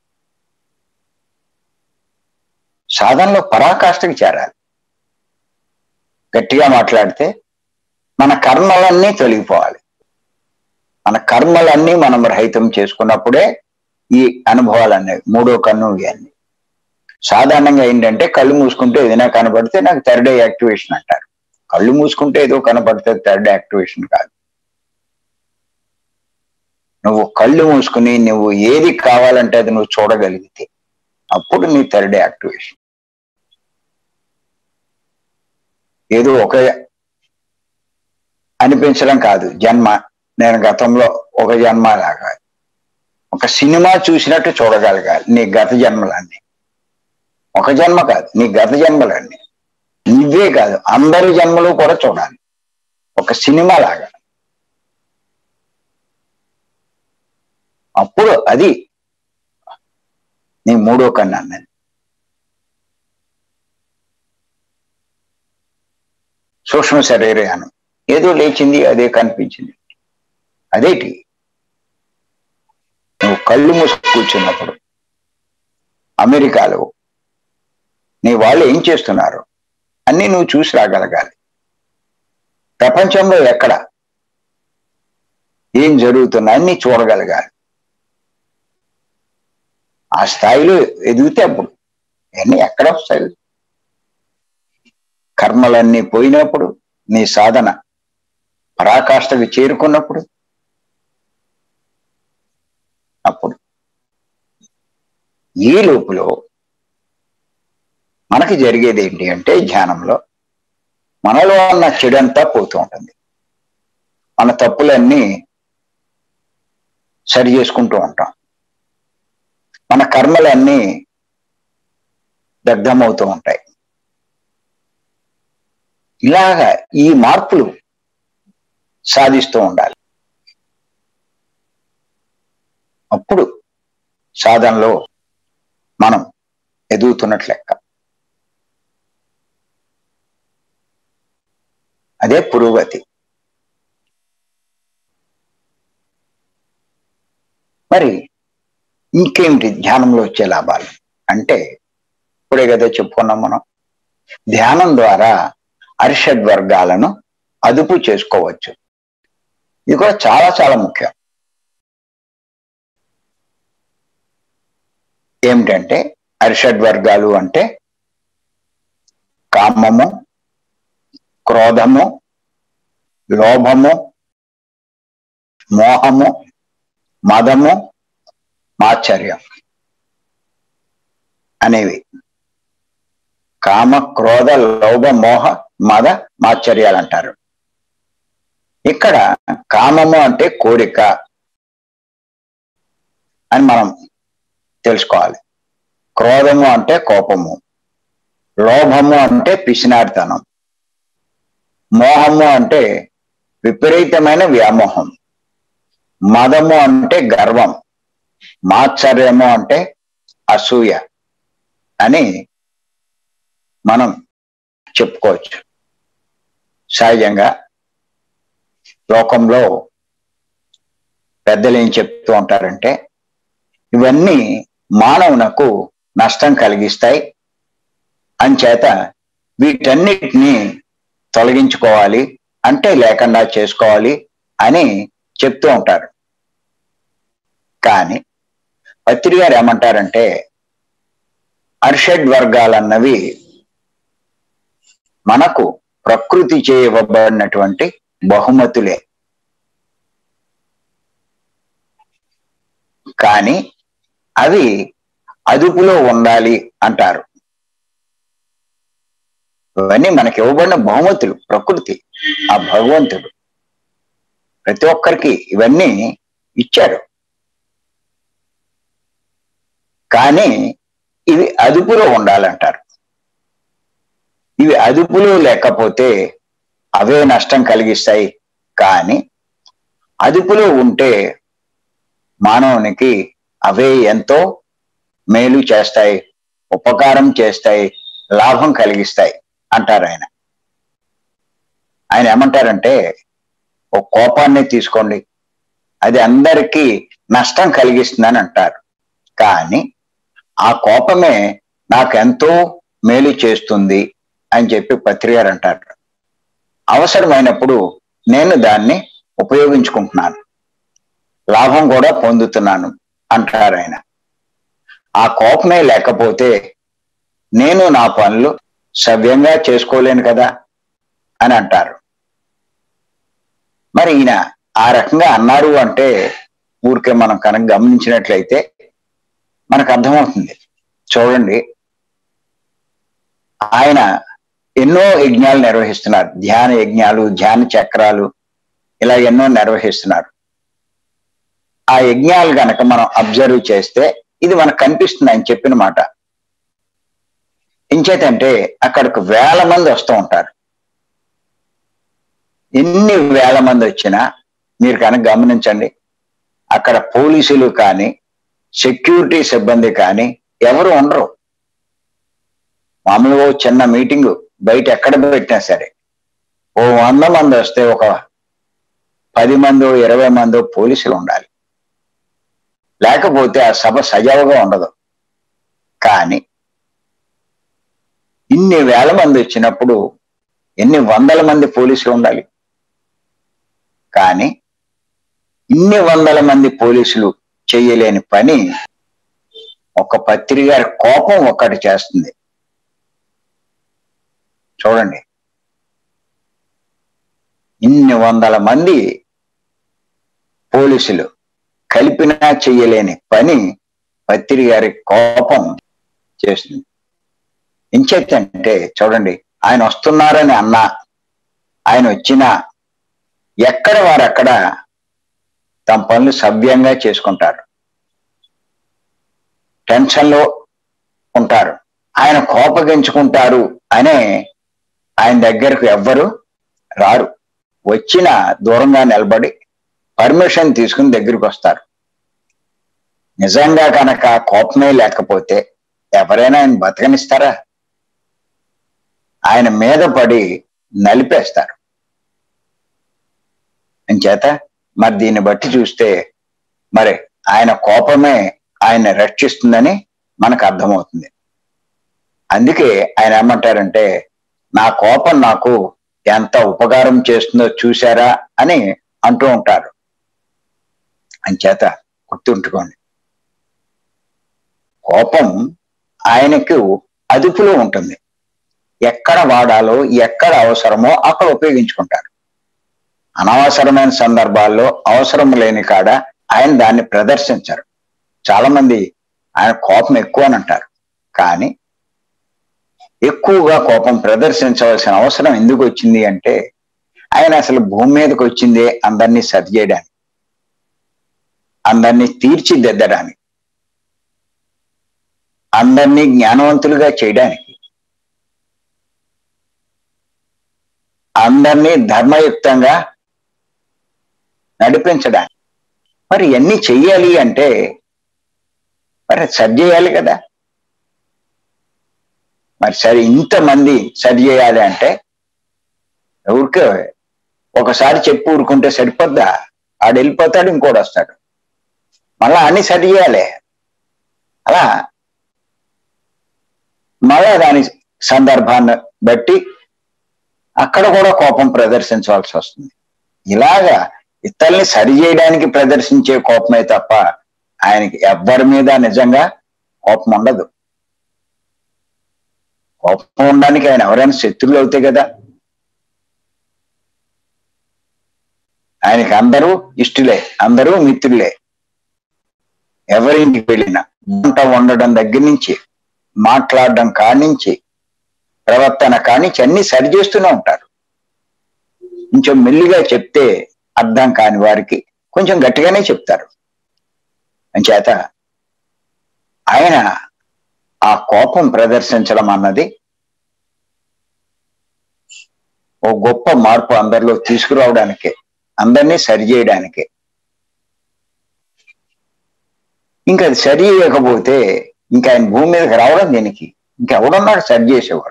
సాధనలో పరాకాష్ఠకి చేరాలి గట్టిగా మాట్లాడితే మన కర్మలన్నీ తొలగిపోవాలి మన కర్మలన్నీ మనం రహితం చేసుకున్నప్పుడే ఈ అనుభవాలన్నీ మూడో కన్ను ఇవన్నీ సాధారణంగా ఏంటంటే కళ్ళు మూసుకుంటే ఏదైనా కనపడితే నాకు థర్డ్ యాక్టివేషన్ అంటారు కళ్ళు మూసుకుంటే ఏదో కనపడితే థర్డ్ యాక్టివేషన్ కాదు నువ్వు కళ్ళు మూసుకుని నువ్వు ఏది కావాలంటే అది నువ్వు చూడగలిగితే అప్పుడు నీ థర్డ్ యాక్టివేషన్ ఏదో ఒక అనిపించడం కాదు జన్మ నేను గతంలో ఒక జన్మ లాగా ఒక సినిమా చూసినట్టు చూడగలగాలి నీ గత జన్మలన్నీ ఒక జన్మ కాదు నీ గత జన్మలన్నీ నువ్వే కాదు అందరి జన్మలు కూడా చూడాలి ఒక సినిమా లాగా అప్పుడు అది నీ మూడో కన్ను అన్నది సూక్ష్మ శరీరయానం ఏదో లేచింది అదే కనిపించింది అదేటి నువ్వు కళ్ళు మూసుకు కూర్చున్నప్పుడు అమెరికాలో నీ వాళ్ళు ఏం చేస్తున్నారు అన్ని నువ్వు చూసి రాగలగాలి ప్రపంచంలో ఎక్కడ ఏం జరుగుతున్నా అన్ని చూడగలగాలి ఆ స్థాయిలో ఎదిగితే అప్పుడు ఇవన్నీ ఎక్కడ వస్తాయి కర్మలన్నీ పోయినప్పుడు నీ సాధన పరాకాష్ఠకి చేరుకున్నప్పుడు అప్పుడు ఈ లోపులో మనకి జరిగేది ఏంటి అంటే ధ్యానంలో మనలో ఉన్న చెడంతా పోతూ ఉంటుంది మన తప్పులన్నీ సరి చేసుకుంటూ ఉంటాం మన కర్మలన్నీ దగ్ధమవుతూ ఉంటాయి ఇలాగా ఈ మార్పులు సాధిస్తూ ఉండాలి అప్పుడు సాధనలో మనం ఎదుగుతున్నట్లు లెక్క అదే పురోగతి మరి ఇంకేమిటి ధ్యానంలో వచ్చే లాభాలు అంటే ఇప్పుడే కదా చెప్పుకున్నాం మనం ధ్యానం ద్వారా అరిషడ్ వర్గాలను అదుపు చేసుకోవచ్చు ఇది కూడా చాలా చాలా ముఖ్యం ఏమిటంటే అరిషడ్ వర్గాలు అంటే కామము క్రోధము లోభము మోహము మదము మాత్సర్యం అనేవి కామ క్రోధ లోభ మోహ మద మాత్సర్యాలు అంటారు ఇక్కడ కామము అంటే కోరిక అని మనం తెలుసుకోవాలి క్రోధము అంటే కోపము లోభము అంటే పిసినాడితనం మోహము అంటే విపరీతమైన వ్యామోహం మదము అంటే గర్వం మాత్సర్యము అంటే అసూయ అని మనం చెప్పుకోవచ్చు సహజంగా లోకంలో పెద్దలు ఏం చెప్తూ ఉంటారంటే ఇవన్నీ మానవునకు నష్టం కలిగిస్తాయి అంచేత వీటన్నిటిని తొలగించుకోవాలి అంటే లేకుండా చేసుకోవాలి అని చెప్తూ ఉంటారు కానీ పత్రి గారు ఏమంటారంటే అర్షడ్ వర్గాలన్నవి మనకు ప్రకృతి చేయబడినటువంటి బహుమతులే కానీ అవి అదుపులో ఉండాలి అంటారు ఇవన్నీ మనకి ఇవ్వబడిన బహుమతులు ప్రకృతి ఆ భగవంతుడు ప్రతి ఒక్కరికి ఇవన్నీ ఇచ్చారు కానీ ఇవి అదుపులో ఉండాలంటారు ఇవి అదుపులో లేకపోతే అవే నష్టం కలిగిస్తాయి కానీ అదుపులో ఉంటే మానవునికి అవే ఎంతో మేలు చేస్తాయి ఉపకారం చేస్తాయి లాభం కలిగిస్తాయి అంటారు ఆయన ఆయన ఏమంటారంటే ఒక కోపాన్ని తీసుకోండి అది అందరికీ నష్టం కలిగిస్తుందని అంటారు కానీ ఆ కోపమే నాకు ఎంతో మేలు చేస్తుంది అని చెప్పి పత్రికారు అంటారు అవసరమైనప్పుడు నేను దాన్ని ఉపయోగించుకుంటున్నాను లాభం కూడా పొందుతున్నాను అంటారు ఆయన ఆ కోపమే లేకపోతే నేను నా పనులు సవ్యంగా చేసుకోలేను కదా అని అంటారు మరి ఈయన ఆ రకంగా అన్నారు అంటే ఊరికే మనం కనుక గమనించినట్లయితే మనకు అర్థమవుతుంది చూడండి ఆయన ఎన్నో యజ్ఞాలు నిర్వహిస్తున్నారు ధ్యాన యజ్ఞాలు ధ్యాన చక్రాలు ఇలా ఎన్నో నిర్వహిస్తున్నారు ఆ యజ్ఞాలు గనక మనం అబ్జర్వ్ చేస్తే ఇది మనకు కనిపిస్తుంది ఆయన చెప్పిన మాట ఇంచేతంటే అక్కడికి వేల మంది వస్తూ ఉంటారు ఎన్ని వేల మంది వచ్చినా మీరు కనుక గమనించండి అక్కడ పోలీసులు కానీ సెక్యూరిటీ సిబ్బంది కానీ ఎవరు ఉండరు మామూలుగా ఓ చిన్న మీటింగ్ బయట ఎక్కడ పెట్టినా సరే ఓ వంద మంది వస్తే ఒక పది మందో ఇరవై మందో పోలీసులు ఉండాలి లేకపోతే ఆ సభ సజావుగా ఉండదు కానీ ఇన్ని వేల మంది వచ్చినప్పుడు ఎన్ని వందల మంది పోలీసులు ఉండాలి కానీ ఇన్ని వందల మంది పోలీసులు చేయలేని పని ఒక పత్రిక కోపం ఒక్కటి చేస్తుంది చూడండి ఇన్ని వందల మంది పోలీసులు కలిపినా చెయ్యలేని పని పత్రి గారి కోపం చేస్తుంది ఇంచేతంటే చూడండి ఆయన వస్తున్నారని అన్నా ఆయన వచ్చినా ఎక్కడ వారు అక్కడ తమ పనులు సవ్యంగా చేసుకుంటారు టెన్షన్లో ఉంటారు ఆయన కోపగించుకుంటారు అనే ఆయన దగ్గరకు ఎవ్వరు రారు వచ్చిన దూరంగా నిలబడి పర్మిషన్ తీసుకుని దగ్గరికి వస్తారు నిజంగా కనుక కోపమే లేకపోతే ఎవరైనా ఆయన బతకనిస్తారా ఆయన మీద పడి నలిపేస్తారు చేత మరి దీన్ని బట్టి చూస్తే మరి ఆయన కోపమే ఆయన రక్షిస్తుందని మనకు అర్థమవుతుంది అందుకే ఆయన ఏమంటారంటే నా కోపం నాకు ఎంత ఉపకారం చేస్తుందో చూశారా అని అంటూ ఉంటారు అంచేత గుర్తుంటుకోండి కోపం ఆయనకు అదుపులో ఉంటుంది ఎక్కడ వాడాలో ఎక్కడ అవసరమో అక్కడ ఉపయోగించుకుంటారు అనవసరమైన సందర్భాల్లో అవసరం లేని కాడ ఆయన దాన్ని ప్రదర్శించరు చాలా మంది ఆయన కోపం ఎక్కువ అని అంటారు కానీ ఎక్కువగా కోపం ప్రదర్శించవలసిన అవసరం ఎందుకు వచ్చింది అంటే ఆయన అసలు భూమి మీదకి వచ్చిందే అందరినీ సరి చేయడానికి అందరినీ తీర్చిదిద్దడానికి అందరినీ జ్ఞానవంతులుగా చేయడానికి అందరినీ ధర్మయుక్తంగా నడిపించడానికి మరి ఇవన్నీ చెయ్యాలి అంటే మరి సరి చేయాలి కదా మరి సరే ఇంతమంది సరి చేయాలి అంటే ఊరికే ఒకసారి చెప్పి ఊరుకుంటే సరిపోద్దా ఆడు వెళ్ళిపోతాడు ఇంకోటి వస్తాడు మళ్ళా అన్ని సరి చేయాలి అలా మళ్ళా దాని సందర్భాన్ని బట్టి అక్కడ కూడా కోపం ప్రదర్శించవలసి వస్తుంది ఇలాగా ఇతరుల్ని సరి చేయడానికి ప్రదర్శించే కోపమే తప్ప ఆయనకి ఎవ్వరి మీద నిజంగా కోపం ఉండదు కోపం ఉండడానికి ఆయన ఎవరైనా శత్రువులు అవుతాయి కదా ఆయనకి అందరూ ఇష్టులే అందరూ మిత్రులే ఎవరింటికి వెళ్ళినా వంట వండడం దగ్గర నుంచి మాట్లాడడం కానించి ప్రవర్తన కానించి అన్ని సరి చేస్తూనే ఉంటారు కొంచెం మెల్లిగా చెప్తే అర్థం కాని వారికి కొంచెం గట్టిగానే చెప్తారు అంచేత ఆయన ఆ కోపం ప్రదర్శించడం అన్నది ఓ గొప్ప మార్పు అందరిలో తీసుకురావడానికే అందరినీ సరి చేయడానికే ఇంకా అది సరి చేయకపోతే ఇంకా ఆయన భూమి మీదకి రావడం దీనికి ఇంకెవడన్నాడు సరి చేసేవాడు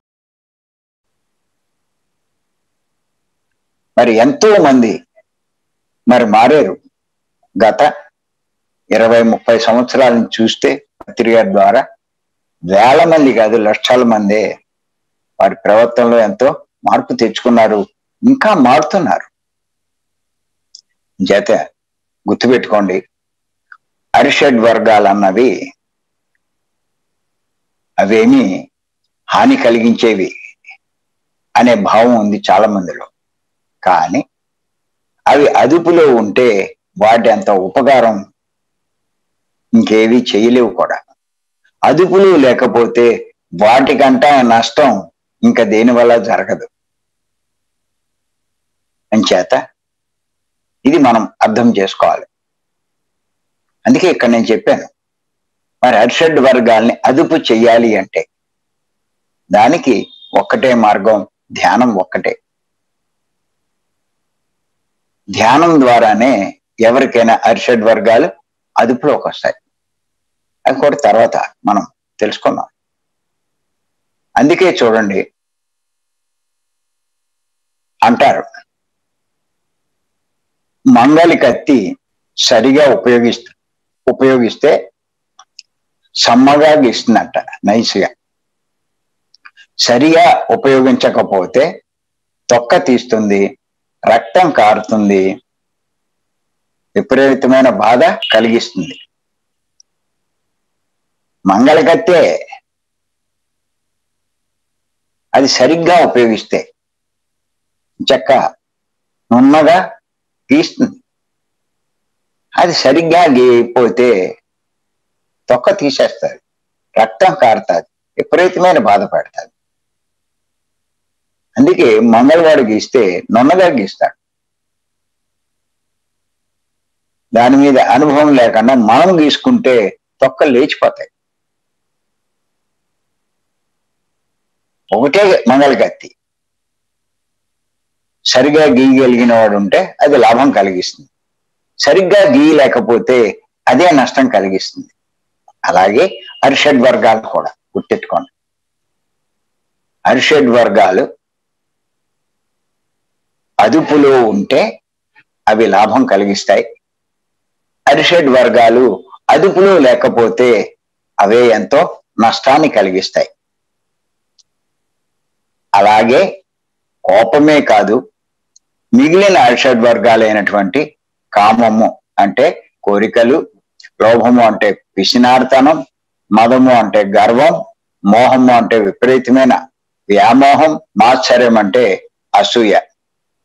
మరి ఎంతో మంది మరి మారారు గత ఇరవై ముప్పై సంవత్సరాలను చూస్తే పత్రిక ద్వారా వేల మంది కాదు లక్షల మందే వారి ప్రవర్తనలో ఎంతో మార్పు తెచ్చుకున్నారు ఇంకా మారుతున్నారు చేత గుర్తుపెట్టుకోండి అరిషడ్ వర్గాలు అన్నవి అవేమి హాని కలిగించేవి అనే భావం ఉంది చాలా మందిలో కానీ అవి అదుపులో ఉంటే వాటి అంత ఉపకారం ఇంకేవి చేయలేవు కూడా అదుపులో లేకపోతే వాటికంట నష్టం ఇంకా దేని వల్ల జరగదు అంచేత ఇది మనం అర్థం చేసుకోవాలి అందుకే ఇక్కడ నేను చెప్పాను మరి అరిషడ్ వర్గాల్ని అదుపు చెయ్యాలి అంటే దానికి ఒక్కటే మార్గం ధ్యానం ఒక్కటే ధ్యానం ద్వారానే ఎవరికైనా అరిషడ్ వర్గాలు అదుపులోకి వస్తాయి అది కూడా తర్వాత మనం తెలుసుకుందాం అందుకే చూడండి అంటారు మంగలి కత్తి సరిగా ఉపయోగిస్తూ ఉపయోగిస్తే సమ్మగా గీస్తుందంట నైస్గా సరిగా ఉపయోగించకపోతే తొక్క తీస్తుంది రక్తం కారుతుంది విపరీతమైన బాధ కలిగిస్తుంది మంగళకత్తే అది సరిగ్గా ఉపయోగిస్తే చెక్క నున్నగా గీస్తుంది అది సరిగ్గా గీయకపోతే తొక్క తీసేస్తుంది రక్తం కారుతుంది విపరీతమైన బాధ పెడతాది అందుకే మంగళవాడు గీస్తే నున్నగా గీస్తాడు దాని మీద అనుభవం లేకుండా మనం గీసుకుంటే తొక్కలు లేచిపోతాయి ఒకటే మంగళకత్తి సరిగా గీయగలిగిన వాడు ఉంటే అది లాభం కలిగిస్తుంది సరిగ్గా గీయలేకపోతే అదే నష్టం కలిగిస్తుంది అలాగే అరిషడ్ వర్గాలు కూడా గుర్తెట్టుకోండి అరిషడ్ వర్గాలు అదుపులో ఉంటే అవి లాభం కలిగిస్తాయి అరిషడ్ వర్గాలు అదుపులో లేకపోతే అవే ఎంతో నష్టాన్ని కలిగిస్తాయి అలాగే కోపమే కాదు మిగిలిన అరిషడ్ వర్గాలైనటువంటి కామము అంటే కోరికలు లోభము అంటే పిసినార్తనం మదము అంటే గర్వం మోహము అంటే విపరీతమైన వ్యామోహం మాత్సర్యం అంటే అసూయ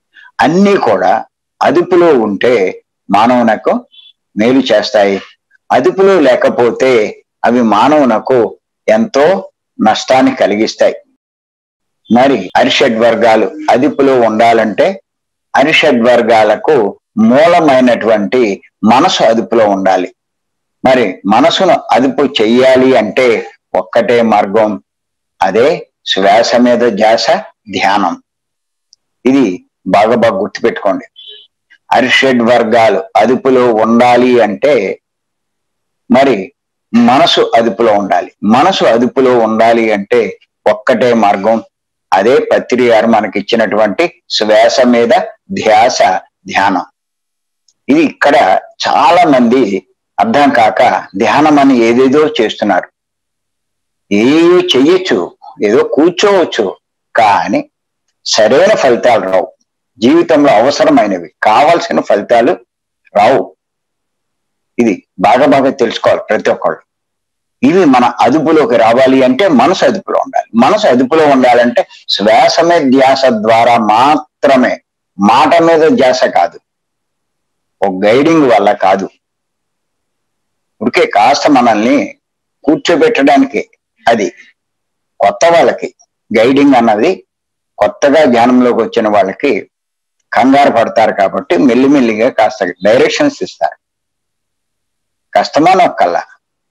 అన్నీ కూడా అదుపులో ఉంటే మానవునకు మేలు చేస్తాయి అదుపులో లేకపోతే అవి మానవునకు ఎంతో నష్టాన్ని కలిగిస్తాయి మరి అరిషడ్ వర్గాలు అదుపులో ఉండాలంటే అరిషడ్ వర్గాలకు మూలమైనటువంటి మనసు అదుపులో ఉండాలి మరి మనసును అదుపు చెయ్యాలి అంటే ఒక్కటే మార్గం అదే శ్వాస మీద ధ్యాస ధ్యానం ఇది బాగా బాగా గుర్తుపెట్టుకోండి అరిషడ్ వర్గాలు అదుపులో ఉండాలి అంటే మరి మనసు అదుపులో ఉండాలి మనసు అదుపులో ఉండాలి అంటే ఒక్కటే మార్గం అదే పత్రి గారు మనకి ఇచ్చినటువంటి శ్వాస మీద ధ్యాస ధ్యానం ఇది ఇక్కడ చాలా మంది అర్థం కాక ధ్యానం అని ఏదేదో చేస్తున్నారు ఏవో చెయ్యొచ్చు ఏదో కూర్చోవచ్చు కానీ సరైన ఫలితాలు రావు జీవితంలో అవసరమైనవి కావలసిన ఫలితాలు రావు ఇది బాగా బాగా తెలుసుకోవాలి ప్రతి ఒక్కళ్ళు ఇవి మన అదుపులోకి రావాలి అంటే మనసు అదుపులో ఉండాలి మనసు అదుపులో ఉండాలంటే శ్వాస మీద ధ్యాస ద్వారా మాత్రమే మాట మీద ధ్యాస కాదు ఒక గైడింగ్ వల్ల కాదు ఉడికే కాస్త మనల్ని కూర్చోబెట్టడానికి అది కొత్త వాళ్ళకి గైడింగ్ అన్నది కొత్తగా జ్ఞానంలోకి వచ్చిన వాళ్ళకి కంగారు పడతారు కాబట్టి మెల్లిమెల్లిగా కాస్త డైరెక్షన్స్ ఇస్తారు కష్టమా నొక్కల్లా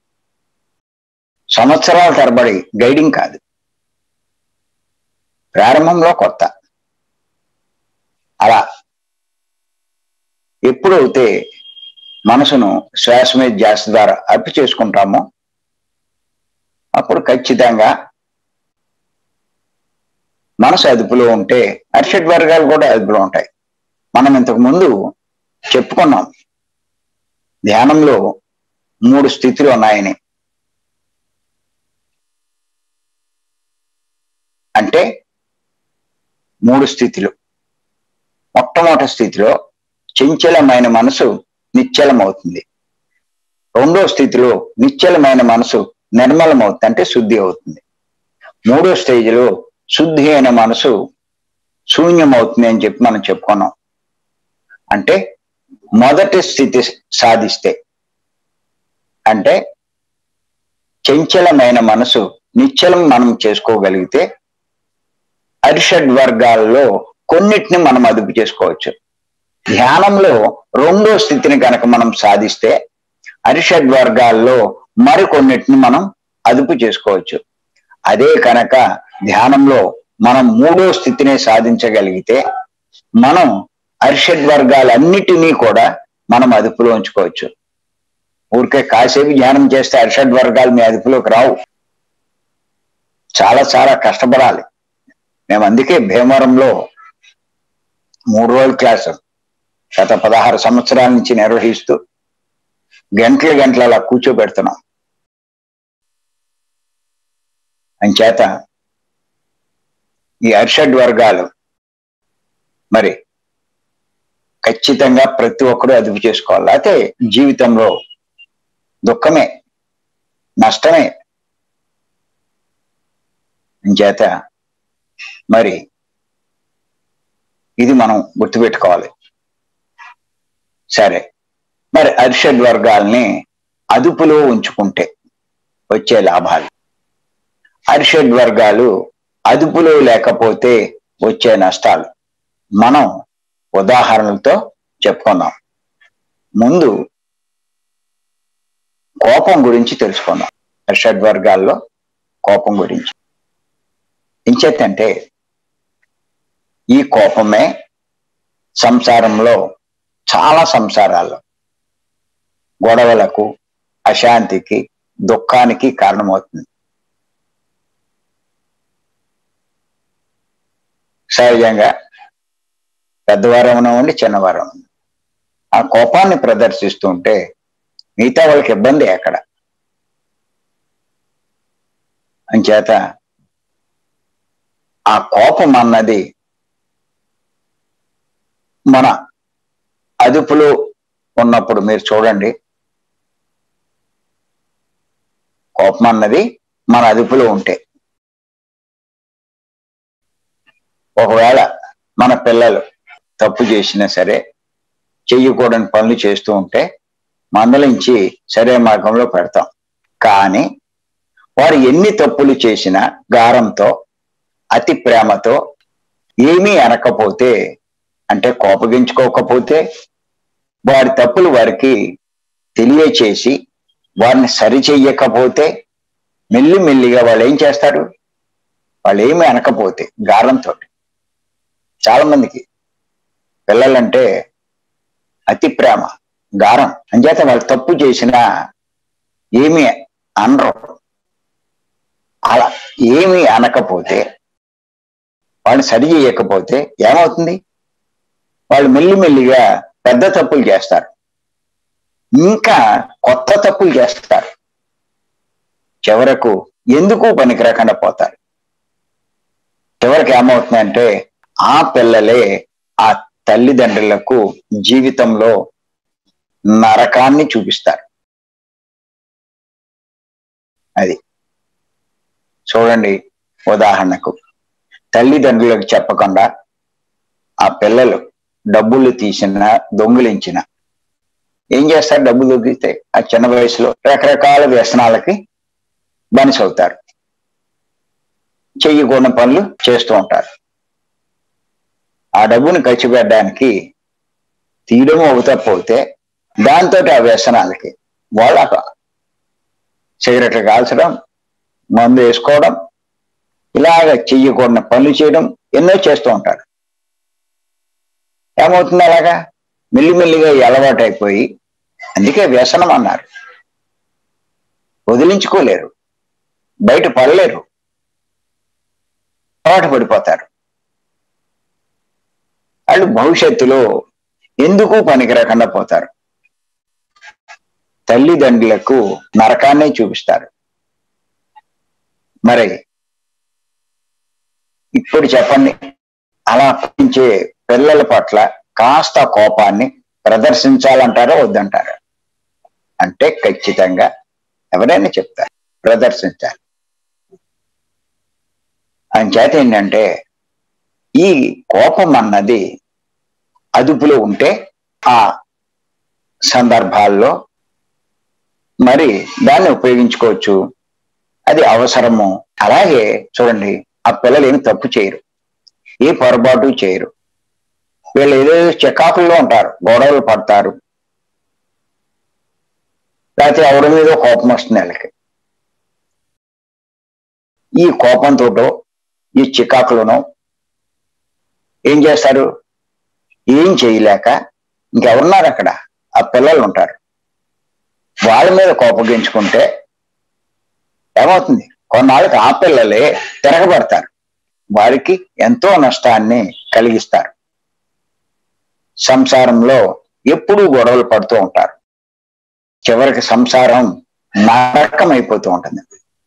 సంవత్సరాల తరబడి గైడింగ్ కాదు ప్రారంభంలో కొత్త అలా ఎప్పుడైతే మనసును శ్వాస మీద ధ్యాస ద్వారా అప్పి చేసుకుంటామో అప్పుడు ఖచ్చితంగా మనసు అదుపులో ఉంటే అరిషడ్ వర్గాలు కూడా అదుపులో ఉంటాయి మనం ఇంతకు ముందు చెప్పుకున్నాం ధ్యానంలో మూడు స్థితులు ఉన్నాయని అంటే మూడు స్థితులు మొట్టమొదటి స్థితిలో చంచలమైన మనసు నిశ్చలమవుతుంది రెండో స్థితిలో నిశ్చలమైన మనసు నిర్మలమవుతుంది అంటే శుద్ధి అవుతుంది మూడో స్టేజ్లో శుద్ధి అయిన మనసు శూన్యమవుతుంది అని చెప్పి మనం చెప్పుకున్నాం అంటే మొదటి స్థితి సాధిస్తే అంటే చంచలమైన మనసు నిశ్చలం మనం చేసుకోగలిగితే అరిషడ్ వర్గాల్లో కొన్నిటిని మనం అదుపు చేసుకోవచ్చు ధ్యానంలో రెండో స్థితిని కనుక మనం సాధిస్తే అరిషడ్ వర్గాల్లో మరికొన్నిటిని మనం అదుపు చేసుకోవచ్చు అదే కనుక ధ్యానంలో మనం మూడో స్థితిని సాధించగలిగితే మనం అరిషడ్ వర్గాలన్నిటినీ కూడా మనం అదుపులో ఉంచుకోవచ్చు ఊరికే కాసేపు ధ్యానం చేస్తే అరిషడ్ వర్గాలు మీ అదుపులోకి రావు చాలా చాలా కష్టపడాలి మేము అందుకే భీమవరంలో మూడు రోజుల క్లాసు గత పదహారు సంవత్సరాల నుంచి నిర్వహిస్తూ గంటల గంటల అలా కూర్చోబెడుతున్నాం అంచేత ఈ అర్షడ్ వర్గాలు మరి ఖచ్చితంగా ప్రతి ఒక్కరూ అదుపు చేసుకోవాలి అయితే జీవితంలో దుఃఖమే నష్టమే అంచేత మరి ఇది మనం గుర్తుపెట్టుకోవాలి సరే మరి అరిషడ్ వర్గాల్ని అదుపులో ఉంచుకుంటే వచ్చే లాభాలు అరిషడ్ వర్గాలు అదుపులో లేకపోతే వచ్చే నష్టాలు మనం ఉదాహరణలతో చెప్పుకుందాం ముందు కోపం గురించి తెలుసుకుందాం అరిషడ్ వర్గాల్లో కోపం గురించి ఇంచేతంటే ఈ కోపమే సంసారంలో చాలా సంసారాల్లో గొడవలకు అశాంతికి దుఃఖానికి కారణమవుతుంది సహజంగా పెద్దవారు ఉన్నామండి చిన్నవారు ఆ కోపాన్ని ప్రదర్శిస్తూ ఉంటే మిగతా వాళ్ళకి ఇబ్బంది అక్కడ అంచేత ఆ కోపం అన్నది మన అదుపులో ఉన్నప్పుడు మీరు చూడండి కోపం అన్నది మన అదుపులో ఉంటే ఒకవేళ మన పిల్లలు తప్పు చేసినా సరే చెయ్యకూడని పనులు చేస్తూ ఉంటే మందలించి సరే మార్గంలో పెడతాం కానీ వారు ఎన్ని తప్పులు చేసినా గారంతో అతి ప్రేమతో ఏమీ అనకపోతే అంటే కోపగించుకోకపోతే వారి తప్పులు వారికి తెలియచేసి వారిని సరి చెయ్యకపోతే మెల్లి మెల్లిగా వాళ్ళు ఏం చేస్తారు వాళ్ళు ఏమీ అనకపోతే గారంతో చాలా మందికి పిల్లలంటే అతి ప్రేమ గారం అంచేత వాళ్ళు తప్పు చేసినా ఏమీ అనరు అలా ఏమీ అనకపోతే వాళ్ళని సరి చేయకపోతే ఏమవుతుంది వాళ్ళు మెల్లిమెల్లిగా పెద్ద తప్పులు చేస్తారు ఇంకా కొత్త తప్పులు చేస్తారు చివరకు ఎందుకు పనికి రాకుండా పోతారు చివరికి ఏమవుతుందంటే ఆ పిల్లలే ఆ తల్లిదండ్రులకు జీవితంలో నరకాన్ని చూపిస్తారు అది చూడండి ఉదాహరణకు తల్లిదండ్రులకు చెప్పకుండా ఆ పిల్లలు డబ్బులు తీసిన దొంగిలించిన ఏం చేస్తారు డబ్బులు దొంగిలితే ఆ చిన్న వయసులో రకరకాల వ్యసనాలకి అవుతారు చెయ్యకూడని పనులు చేస్తూ ఉంటారు ఆ డబ్బుని ఖర్చు పెట్టడానికి తీయడం అవుతపోతే దాంతో ఆ వ్యసనాలకి వాళ్ళ సిగరెట్లు కాల్చడం మందు వేసుకోవడం ఇలాగ చెయ్యకూడని పనులు చేయడం ఎన్నో చేస్తూ ఉంటారు ఏమవుతుంది అలాగా మెల్లిమెల్లిగా అలవాటు అయిపోయి అందుకే వ్యసనం అన్నారు వదిలించుకోలేరు బయట పడలేరు అలవాటు పడిపోతారు వాళ్ళు భవిష్యత్తులో ఎందుకు పనికి రాకుండా పోతారు తల్లిదండ్రులకు నరకాన్ని చూపిస్తారు మరి ఇప్పుడు చెప్పండి అలా పెంచే పిల్లల పట్ల కాస్త కోపాన్ని ప్రదర్శించాలంటారా వద్దంటారా అంటే ఖచ్చితంగా ఎవరైనా చెప్తారు ప్రదర్శించాలి చేత ఏంటంటే ఈ కోపం అన్నది అదుపులో ఉంటే ఆ సందర్భాల్లో మరి దాన్ని ఉపయోగించుకోవచ్చు అది అవసరము అలాగే చూడండి ఆ పిల్లలు ఏమి తప్పు చేయరు ఏ పొరపాటు చేయరు వీళ్ళు ఏదేదో చికాకుల్లో ఉంటారు గొడవలు పడతారు లేకపోతే ఎవరి మీద కోపం వస్తుంది వీళ్ళకి ఈ కోపంతో ఈ చికాకులను ఏం చేస్తారు ఏం చేయలేక ఇంకెవరున్నారు అక్కడ ఆ పిల్లలు ఉంటారు వాళ్ళ మీద కోపగించుకుంటే ఏమవుతుంది కొన్నాళ్ళకి ఆ పిల్లలే తిరగబడతారు వారికి ఎంతో నష్టాన్ని కలిగిస్తారు సంసారంలో ఎప్పుడూ గొడవలు పడుతూ ఉంటారు చివరికి సంసారం నరకం అయిపోతూ ఉంటుంది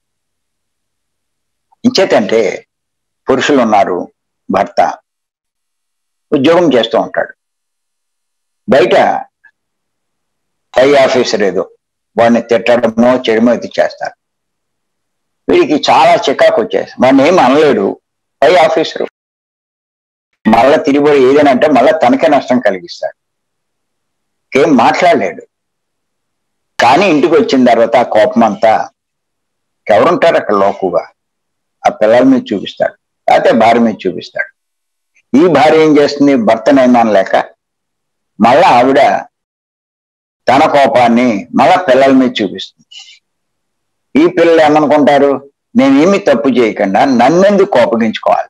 ఇంచేతంటే పురుషులు ఉన్నారు భర్త ఉద్యోగం చేస్తూ ఉంటాడు బయట పై ఆఫీసర్ ఏదో వాడిని తిట్టడమో చెడమో ఇది చేస్తారు వీడికి చాలా చికాకు వచ్చేసి వాడిని ఏం అనలేడు పై ఆఫీసరు మళ్ళా తిరిగిపోయి ఏదైనా అంటే మళ్ళా తనకే నష్టం కలిగిస్తాడు ఏం మాట్లాడలేడు కానీ ఇంటికి వచ్చిన తర్వాత ఆ కోపం అంతా ఎవరుంటారు అక్కడ లోకుగా ఆ పిల్లల మీద చూపిస్తాడు లేకపోతే భార్య మీద చూపిస్తాడు ఈ భార్య ఏం చేస్తుంది భర్తనేమాన లేక మళ్ళా ఆవిడ తన కోపాన్ని మళ్ళా పిల్లల మీద చూపిస్తుంది ఈ పిల్లలు ఏమనుకుంటారు నేనేమి తప్పు చేయకుండా నన్నెందుకు కోపగించుకోవాలి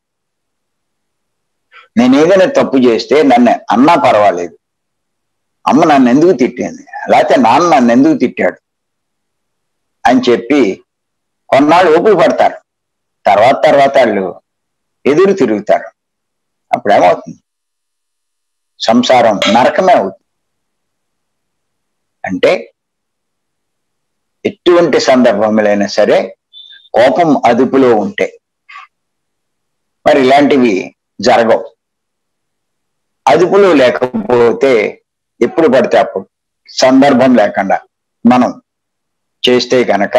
నేను ఏదైనా తప్పు చేస్తే నన్ను అన్నా పర్వాలేదు అమ్మ నన్ను ఎందుకు తిట్టింది లేకపోతే నాన్న నన్ను ఎందుకు తిట్టాడు అని చెప్పి కొన్నాళ్ళు ఓపిక పడతారు తర్వాత తర్వాత వాళ్ళు ఎదురు తిరుగుతారు అప్పుడు ఏమవుతుంది సంసారం నరకమే అవుతుంది అంటే ఎటువంటి సందర్భములైనా సరే కోపం అదుపులో ఉంటే మరి ఇలాంటివి జరగవు అదుపులో లేకపోతే ఎప్పుడు పడితే అప్పుడు సందర్భం లేకుండా మనం చేస్తే గనక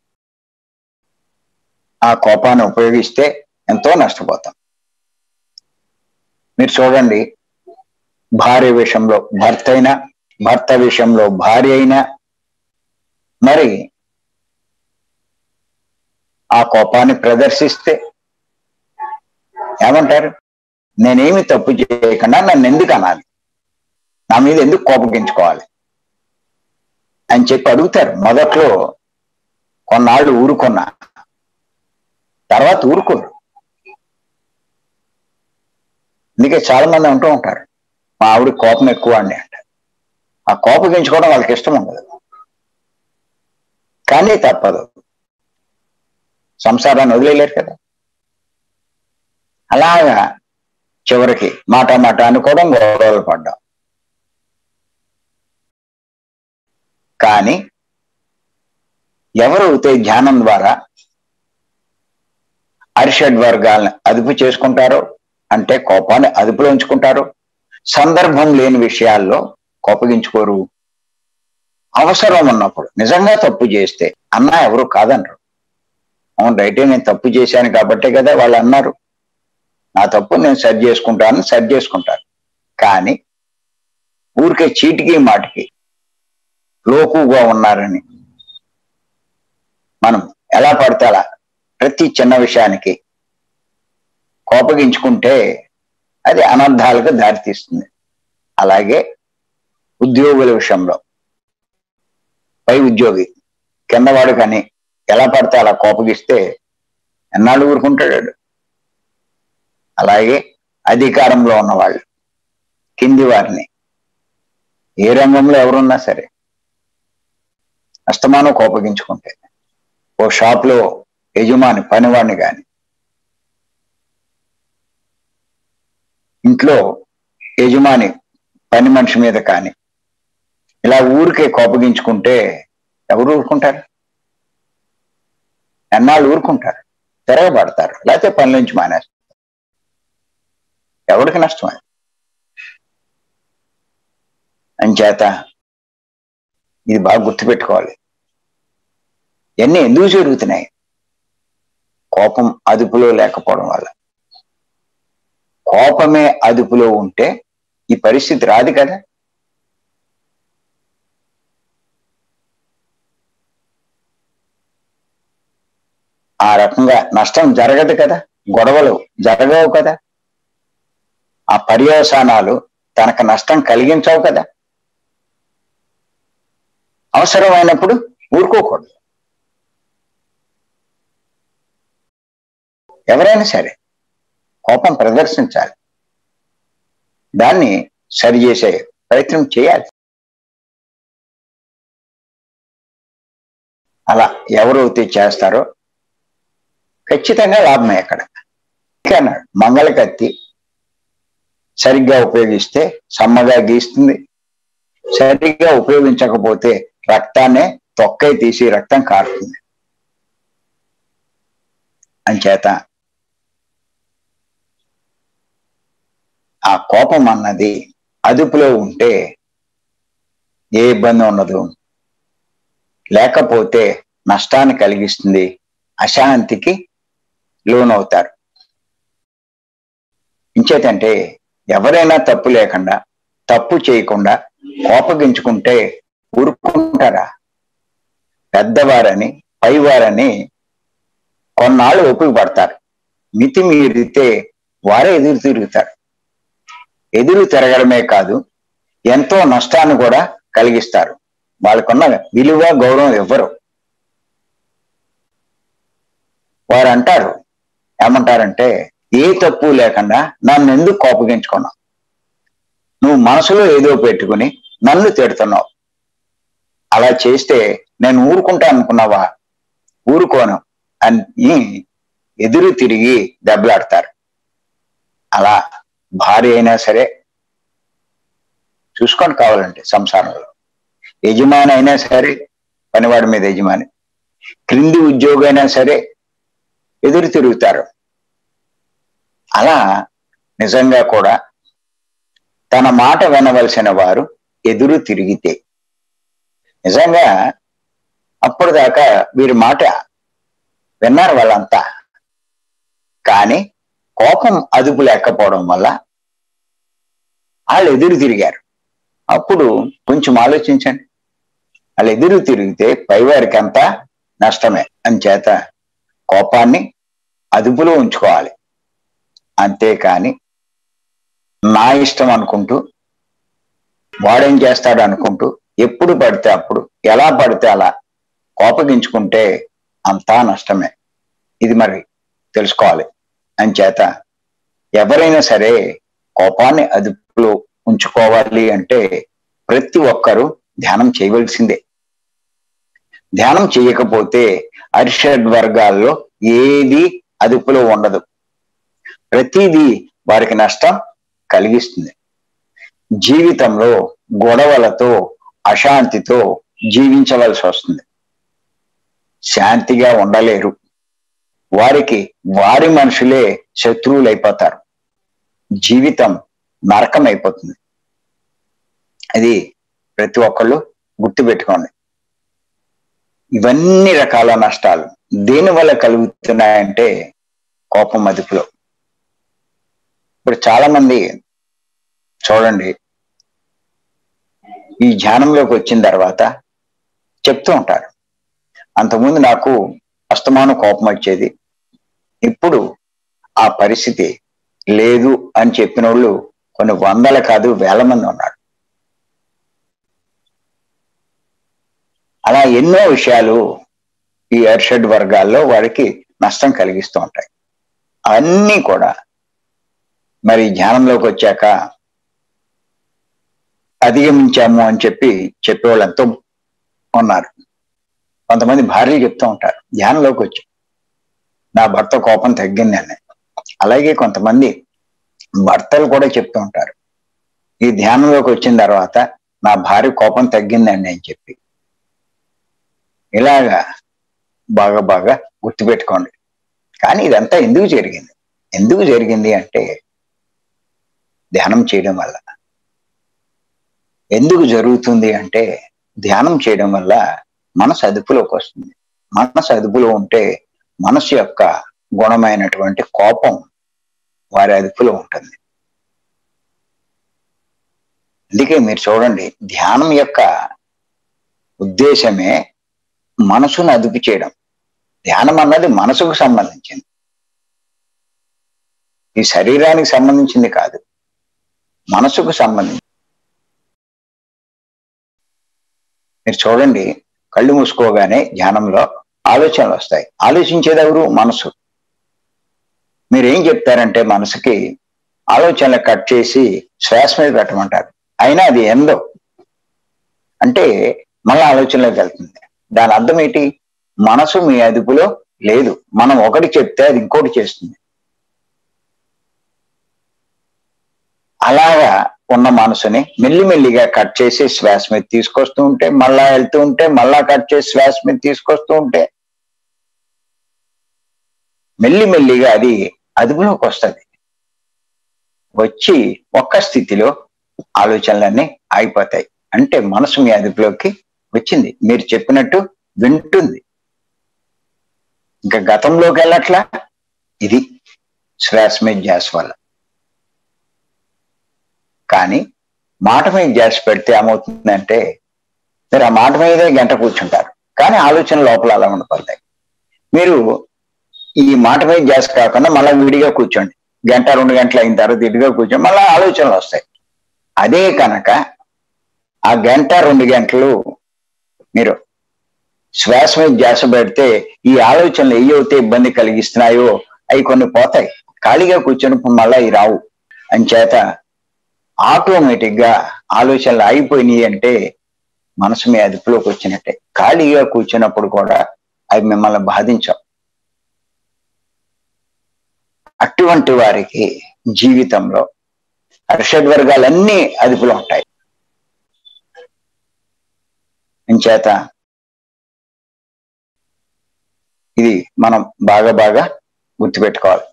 ఆ కోపాన్ని ఉపయోగిస్తే ఎంతో నష్టపోతాం మీరు చూడండి భార్య విషయంలో భర్త అయినా భర్త విషయంలో భార్య అయినా మరి ఆ కోపాన్ని ప్రదర్శిస్తే ఏమంటారు నేనేమి తప్పు చేయకుండా నన్ను ఎందుకు అనాలి నా మీద ఎందుకు కోపగించుకోవాలి అని చెప్పి అడుగుతారు మొదట్లో కొన్నాళ్ళు ఊరుకున్నా తర్వాత ఊరుకోరు అందుకే చాలా మంది అంటూ ఉంటారు మా ఆవిడ కోపం ఎక్కువ అండి అంట ఆ కోపగించుకోవడం వాళ్ళకి ఇష్టం ఉండదు కానీ తప్పదు సంసారాన్ని వదిలేయలేరు కదా అలాగా చివరికి మాట మాట అనుకోవడం గొడవలు పడ్డాం కానీ ఎవరైతే ధ్యానం ద్వారా అరిషడ్ వర్గాలను అదుపు చేసుకుంటారో అంటే కోపాన్ని అదుపులో ఉంచుకుంటారు సందర్భం లేని విషయాల్లో కోపగించుకోరు అవసరం ఉన్నప్పుడు నిజంగా తప్పు చేస్తే అన్నా ఎవరు కాదనరు అవును రైటే నేను తప్పు చేశాను కాబట్టే కదా వాళ్ళు అన్నారు నా తప్పు నేను సరి చేసుకుంటాను సరి చేసుకుంటాను కానీ ఊరికే చీటికి మాటికి లోకుగా ఉన్నారని మనం ఎలా పడితే అలా ప్రతి చిన్న విషయానికి కోపగించుకుంటే అది అనర్థాలకు దారితీస్తుంది అలాగే ఉద్యోగుల విషయంలో పై ఉద్యోగి కిందవాడు కానీ ఎలా పడితే అలా కోపగిస్తే ఎన్నాళ్ళు ఊరుకుంటాడు అలాగే అధికారంలో ఉన్నవాళ్ళు కింది వారిని ఏ రంగంలో ఎవరున్నా సరే అస్తమానం కోపగించుకుంటే ఓ షాప్లో యజమాని పనివాడిని కానీ ఇంట్లో యజమాని పని మనిషి మీద కానీ ఇలా ఊరికే కోపగించుకుంటే ఎవరు ఊరుకుంటారు ఎన్నాళ్ళు ఊరుకుంటారు తిరగబడతారు లేకపోతే పని నుంచి మానేస్తారు ఎవరికి నష్టం అది అంచేత ఇది బాగా గుర్తుపెట్టుకోవాలి ఇవన్నీ ఎందుకు జరుగుతున్నాయి కోపం అదుపులో లేకపోవడం వల్ల కోపమే అదుపులో ఉంటే ఈ పరిస్థితి రాదు కదా ఆ రకంగా నష్టం జరగదు కదా గొడవలు జరగవు కదా ఆ పర్యవసానాలు తనకు నష్టం కలిగించవు కదా అవసరమైనప్పుడు ఊరుకోకూడదు ఎవరైనా సరే కోపం ప్రదర్శించాలి దాన్ని సరిచేసే ప్రయత్నం చేయాలి అలా ఎవరైతే చేస్తారో ఖచ్చితంగా లాభమే అక్కడ అన్నాడు మంగళ కత్తి సరిగ్గా ఉపయోగిస్తే సమ్మగా గీస్తుంది సరిగ్గా ఉపయోగించకపోతే రక్తాన్నే తొక్కై తీసి రక్తం కారుతుంది అంచేత ఆ కోపం అన్నది అదుపులో ఉంటే ఏ ఇబ్బంది ఉండదు లేకపోతే నష్టాన్ని కలిగిస్తుంది అశాంతికి లోనవుతారు ఇంచేతంటే ఎవరైనా తప్పు లేకుండా తప్పు చేయకుండా కోపగించుకుంటే ఊరుకుంటారా పెద్దవారని పైవారని కొన్నాళ్ళు ఒప్పుకు పడతారు మితి మీరితే వారే ఎదురు తిరుగుతారు ఎదురు తిరగడమే కాదు ఎంతో నష్టాన్ని కూడా కలిగిస్తారు వాళ్ళకున్న విలువ గౌరవం ఇవ్వరు వారు అంటారు ఏమంటారంటే ఏ తప్పు లేకుండా నన్ను ఎందుకు కోపగించుకున్నావు నువ్వు మనసులో ఏదో పెట్టుకుని నన్ను తిడుతున్నావు అలా చేస్తే నేను ఊరుకుంటా అనుకున్నావా ఊరుకోను అని ఎదురు తిరిగి దెబ్బలాడతారు అలా భార్య అయినా సరే చూసుకొని కావాలంటే సంసారంలో యజమాని అయినా సరే పనివాడి మీద యజమాని క్రింది ఉద్యోగి అయినా సరే ఎదురు తిరుగుతారు అలా నిజంగా కూడా తన మాట వినవలసిన వారు ఎదురు తిరిగితే నిజంగా అప్పుడు దాకా వీరి మాట విన్నారు వాళ్ళంతా కానీ కోపం అదుపు లేకపోవడం వల్ల వాళ్ళు ఎదురు తిరిగారు అప్పుడు కొంచెం ఆలోచించండి వాళ్ళు ఎదురు తిరిగితే పైవారికి అంతా నష్టమే అంచేత కోపాన్ని అదుపులో ఉంచుకోవాలి అంతేకాని నా ఇష్టం అనుకుంటూ వాడేం చేస్తాడు అనుకుంటూ ఎప్పుడు పడితే అప్పుడు ఎలా పడితే అలా కోపగించుకుంటే అంతా నష్టమే ఇది మరి తెలుసుకోవాలి అంచేత ఎవరైనా సరే కోపాన్ని అదుపులో ఉంచుకోవాలి అంటే ప్రతి ఒక్కరూ ధ్యానం చేయవలసిందే ధ్యానం చేయకపోతే అరిషడ్ వర్గాల్లో ఏది అదుపులో ఉండదు ప్రతిదీ వారికి నష్టం కలిగిస్తుంది జీవితంలో గొడవలతో అశాంతితో జీవించవలసి వస్తుంది శాంతిగా ఉండలేరు వారికి వారి మనుషులే శత్రువులైపోతారు జీవితం నరకం అయిపోతుంది అది ప్రతి ఒక్కళ్ళు గుర్తుపెట్టుకోండి ఇవన్నీ రకాల నష్టాలు దేని వల్ల కలుగుతున్నాయంటే కోపం అదుపులో ఇప్పుడు చాలా మంది చూడండి ఈ ధ్యానంలోకి వచ్చిన తర్వాత చెప్తూ ఉంటారు అంతకుముందు నాకు అస్తమానం కోపం వచ్చేది ఇప్పుడు ఆ పరిస్థితి లేదు అని చెప్పిన వాళ్ళు కొన్ని వందల కాదు వేల మంది ఉన్నారు అలా ఎన్నో విషయాలు ఈ ఎర్షడ్ వర్గాల్లో వారికి నష్టం కలిగిస్తూ ఉంటాయి అన్నీ కూడా మరి ధ్యానంలోకి వచ్చాక అధిగమించాము అని చెప్పి చెప్పేవాళ్ళు ఎంతో ఉన్నారు కొంతమంది భార్యలు చెప్తూ ఉంటారు ధ్యానంలోకి వచ్చి నా భర్త కోపం తగ్గింది అని అలాగే కొంతమంది భర్తలు కూడా చెప్తూ ఉంటారు ఈ ధ్యానంలోకి వచ్చిన తర్వాత నా భార్య కోపం తగ్గిందండి అని చెప్పి ఇలాగా బాగా బాగా గుర్తుపెట్టుకోండి కానీ ఇదంతా ఎందుకు జరిగింది ఎందుకు జరిగింది అంటే ధ్యానం చేయడం వల్ల ఎందుకు జరుగుతుంది అంటే ధ్యానం చేయడం వల్ల మనసు అదుపులోకి వస్తుంది మనసు అదుపులో ఉంటే మనసు యొక్క గుణమైనటువంటి కోపం వారి అదుపులో ఉంటుంది అందుకే మీరు చూడండి ధ్యానం యొక్క ఉద్దేశమే మనసును అదుపు చేయడం ధ్యానం అన్నది మనసుకు సంబంధించింది ఈ శరీరానికి సంబంధించింది కాదు మనసుకు సంబంధించి మీరు చూడండి కళ్ళు మూసుకోగానే ధ్యానంలో ఆలోచనలు వస్తాయి ఆలోచించేది ఎవరు మనసు మీరేం చెప్తారంటే మనసుకి ఆలోచనలు కట్ చేసి శ్వాస మీద పెట్టమంటారు అయినా అది ఎందో అంటే మళ్ళీ ఆలోచనలోకి వెళ్తుంది దాని అర్థం ఏంటి మనసు మీ అదుపులో లేదు మనం ఒకటి చెప్తే అది ఇంకోటి చేస్తుంది అలాగా ఉన్న మనసుని మెల్లిమెల్లిగా కట్ చేసి శ్వాస మీద తీసుకొస్తూ ఉంటే మళ్ళా వెళ్తూ ఉంటే మళ్ళా కట్ చేసి శ్వాస మీద తీసుకొస్తూ ఉంటే మెల్లిమెల్లిగా అది అదుపులోకి వస్తుంది వచ్చి ఒక్క స్థితిలో ఆలోచనలన్నీ ఆగిపోతాయి అంటే మనసు మీ అదుపులోకి వచ్చింది మీరు చెప్పినట్టు వింటుంది ఇంకా గతంలోకి వెళ్ళట్లా ఇది శ్వాస మీద ధ్యాస వల్ల కానీ మాట మీద ధ్యాస పెడితే ఏమవుతుందంటే మీరు ఆ మాట మీదే గంట కూర్చుంటారు కానీ ఆలోచన లోపల అలా ఉండిపోతాయి మీరు ఈ మాట మీద ధ్యాస కాకుండా మళ్ళీ విడిగా కూర్చోండి గంట రెండు గంటలు అయిన తర్వాత ఇటుగా కూర్చొని మళ్ళీ ఆలోచనలు వస్తాయి అదే కనుక ఆ గంట రెండు గంటలు మీరు శ్వాస మీద ధ్యాస పెడితే ఈ ఆలోచనలు ఏవైతే ఇబ్బంది కలిగిస్తున్నాయో అవి కొన్ని పోతాయి ఖాళీగా కూర్చొని మళ్ళీ అవి రావు అని చేత ఆటోమేటిక్ గా ఆలోచనలు ఆగిపోయినాయి అంటే మనసు మీ అదుపులోకి వచ్చినట్టే ఖాళీగా కూర్చున్నప్పుడు కూడా అవి మిమ్మల్ని బాధించవు అటువంటి వారికి జీవితంలో అర్షడ్ వర్గాలన్నీ అదుపులో ఉంటాయి చేత ఇది మనం బాగా బాగా గుర్తుపెట్టుకోవాలి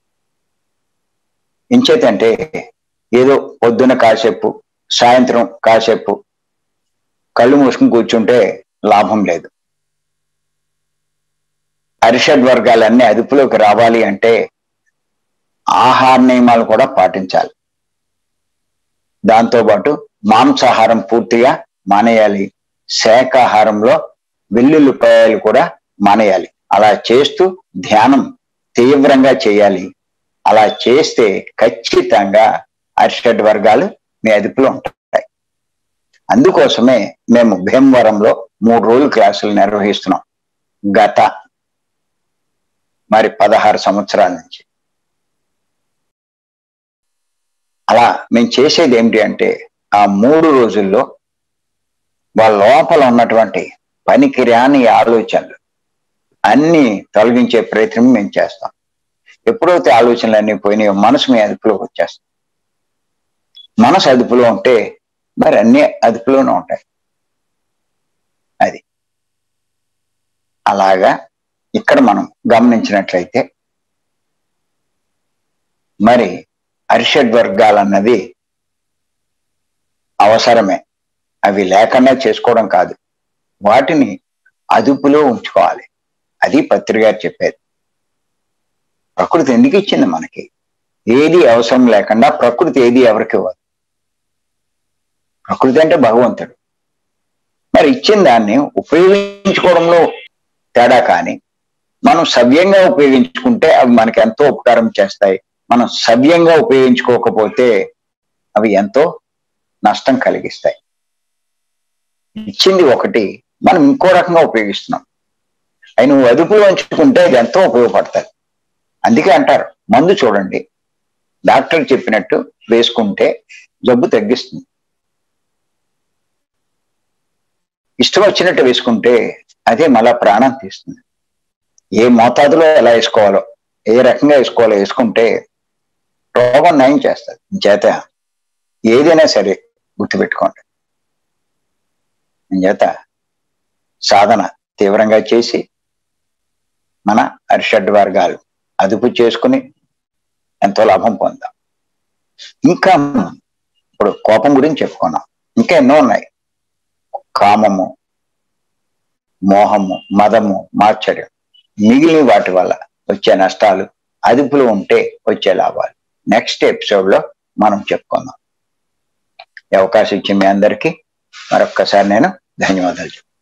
ఎంచేతంటే ఏదో పొద్దున కాసేపు సాయంత్రం కాసేపు కళ్ళు మూసుకుని కూర్చుంటే లాభం లేదు అరిషడ్ వర్గాలన్నీ అదుపులోకి రావాలి అంటే ఆహార నియమాలు కూడా పాటించాలి దాంతోపాటు మాంసాహారం పూర్తిగా మానేయాలి శాకాహారంలో వెల్లుల్లిపాయలు కూడా మానేయాలి అలా చేస్తూ ధ్యానం తీవ్రంగా చేయాలి అలా చేస్తే ఖచ్చితంగా అరిషడ్ వర్గాలు మీ అదుపులో ఉంటాయి అందుకోసమే మేము భీమవరంలో మూడు రోజులు క్లాసులు నిర్వహిస్తున్నాం గత మరి పదహారు సంవత్సరాల నుంచి అలా మేము చేసేది ఏమిటి అంటే ఆ మూడు రోజుల్లో వాళ్ళ లోపల ఉన్నటువంటి పనికిరాని ఆలోచనలు అన్ని తొలగించే ప్రయత్నం మేము చేస్తాం ఎప్పుడైతే ఆలోచనలు అన్ని పోయినాయో మనసు మీ అదుపులోకి వచ్చేస్తాం మనసు అదుపులో ఉంటే మరి అన్ని అదుపులోనే ఉంటాయి అది అలాగా ఇక్కడ మనం గమనించినట్లయితే మరి అరిషడ్ వర్గాలన్నది అవసరమే అవి లేకుండా చేసుకోవడం కాదు వాటిని అదుపులో ఉంచుకోవాలి అది పత్రిగారు చెప్పేది ప్రకృతి ఎందుకు ఇచ్చింది మనకి ఏది అవసరం లేకుండా ప్రకృతి ఏది ఎవరికి ఇవ్వదు ప్రకృతి అంటే భగవంతుడు మరి ఇచ్చిన దాన్ని ఉపయోగించుకోవడంలో తేడా కానీ మనం సవ్యంగా ఉపయోగించుకుంటే అవి మనకి ఎంతో ఉపకారం చేస్తాయి మనం సవ్యంగా ఉపయోగించుకోకపోతే అవి ఎంతో నష్టం కలిగిస్తాయి ఇచ్చింది ఒకటి మనం ఇంకో రకంగా ఉపయోగిస్తున్నాం అవి నువ్వు అదుపులో ఉంచుకుంటే అది ఎంతో ఉపయోగపడతాయి అందుకే అంటారు మందు చూడండి డాక్టర్ చెప్పినట్టు వేసుకుంటే జబ్బు తగ్గిస్తుంది ఇష్టం వచ్చినట్టు వేసుకుంటే అదే మళ్ళా ప్రాణం తీస్తుంది ఏ మోతాదులో ఎలా వేసుకోవాలో ఏ రకంగా వేసుకోవాలో వేసుకుంటే రోగం నయం చేస్తుంది చేత ఏదైనా సరే గుర్తుపెట్టుకోండి చేత సాధన తీవ్రంగా చేసి మన అరిషడ్ వర్గాలు అదుపు చేసుకుని ఎంతో లాభం పొందాం ఇంకా ఇప్పుడు కోపం గురించి చెప్పుకున్నాం ఇంకా ఎన్నో ఉన్నాయి కామము మోహము మదము మాత్సర్యం మిగిలిన వాటి వల్ల వచ్చే నష్టాలు అదుపులో ఉంటే వచ్చే లాభాలు నెక్స్ట్ ఎపిసోడ్ లో మనం చెప్పుకుందాం ఈ అవకాశం ఇచ్చిన మీ అందరికీ మరొక్కసారి నేను ధన్యవాదాలు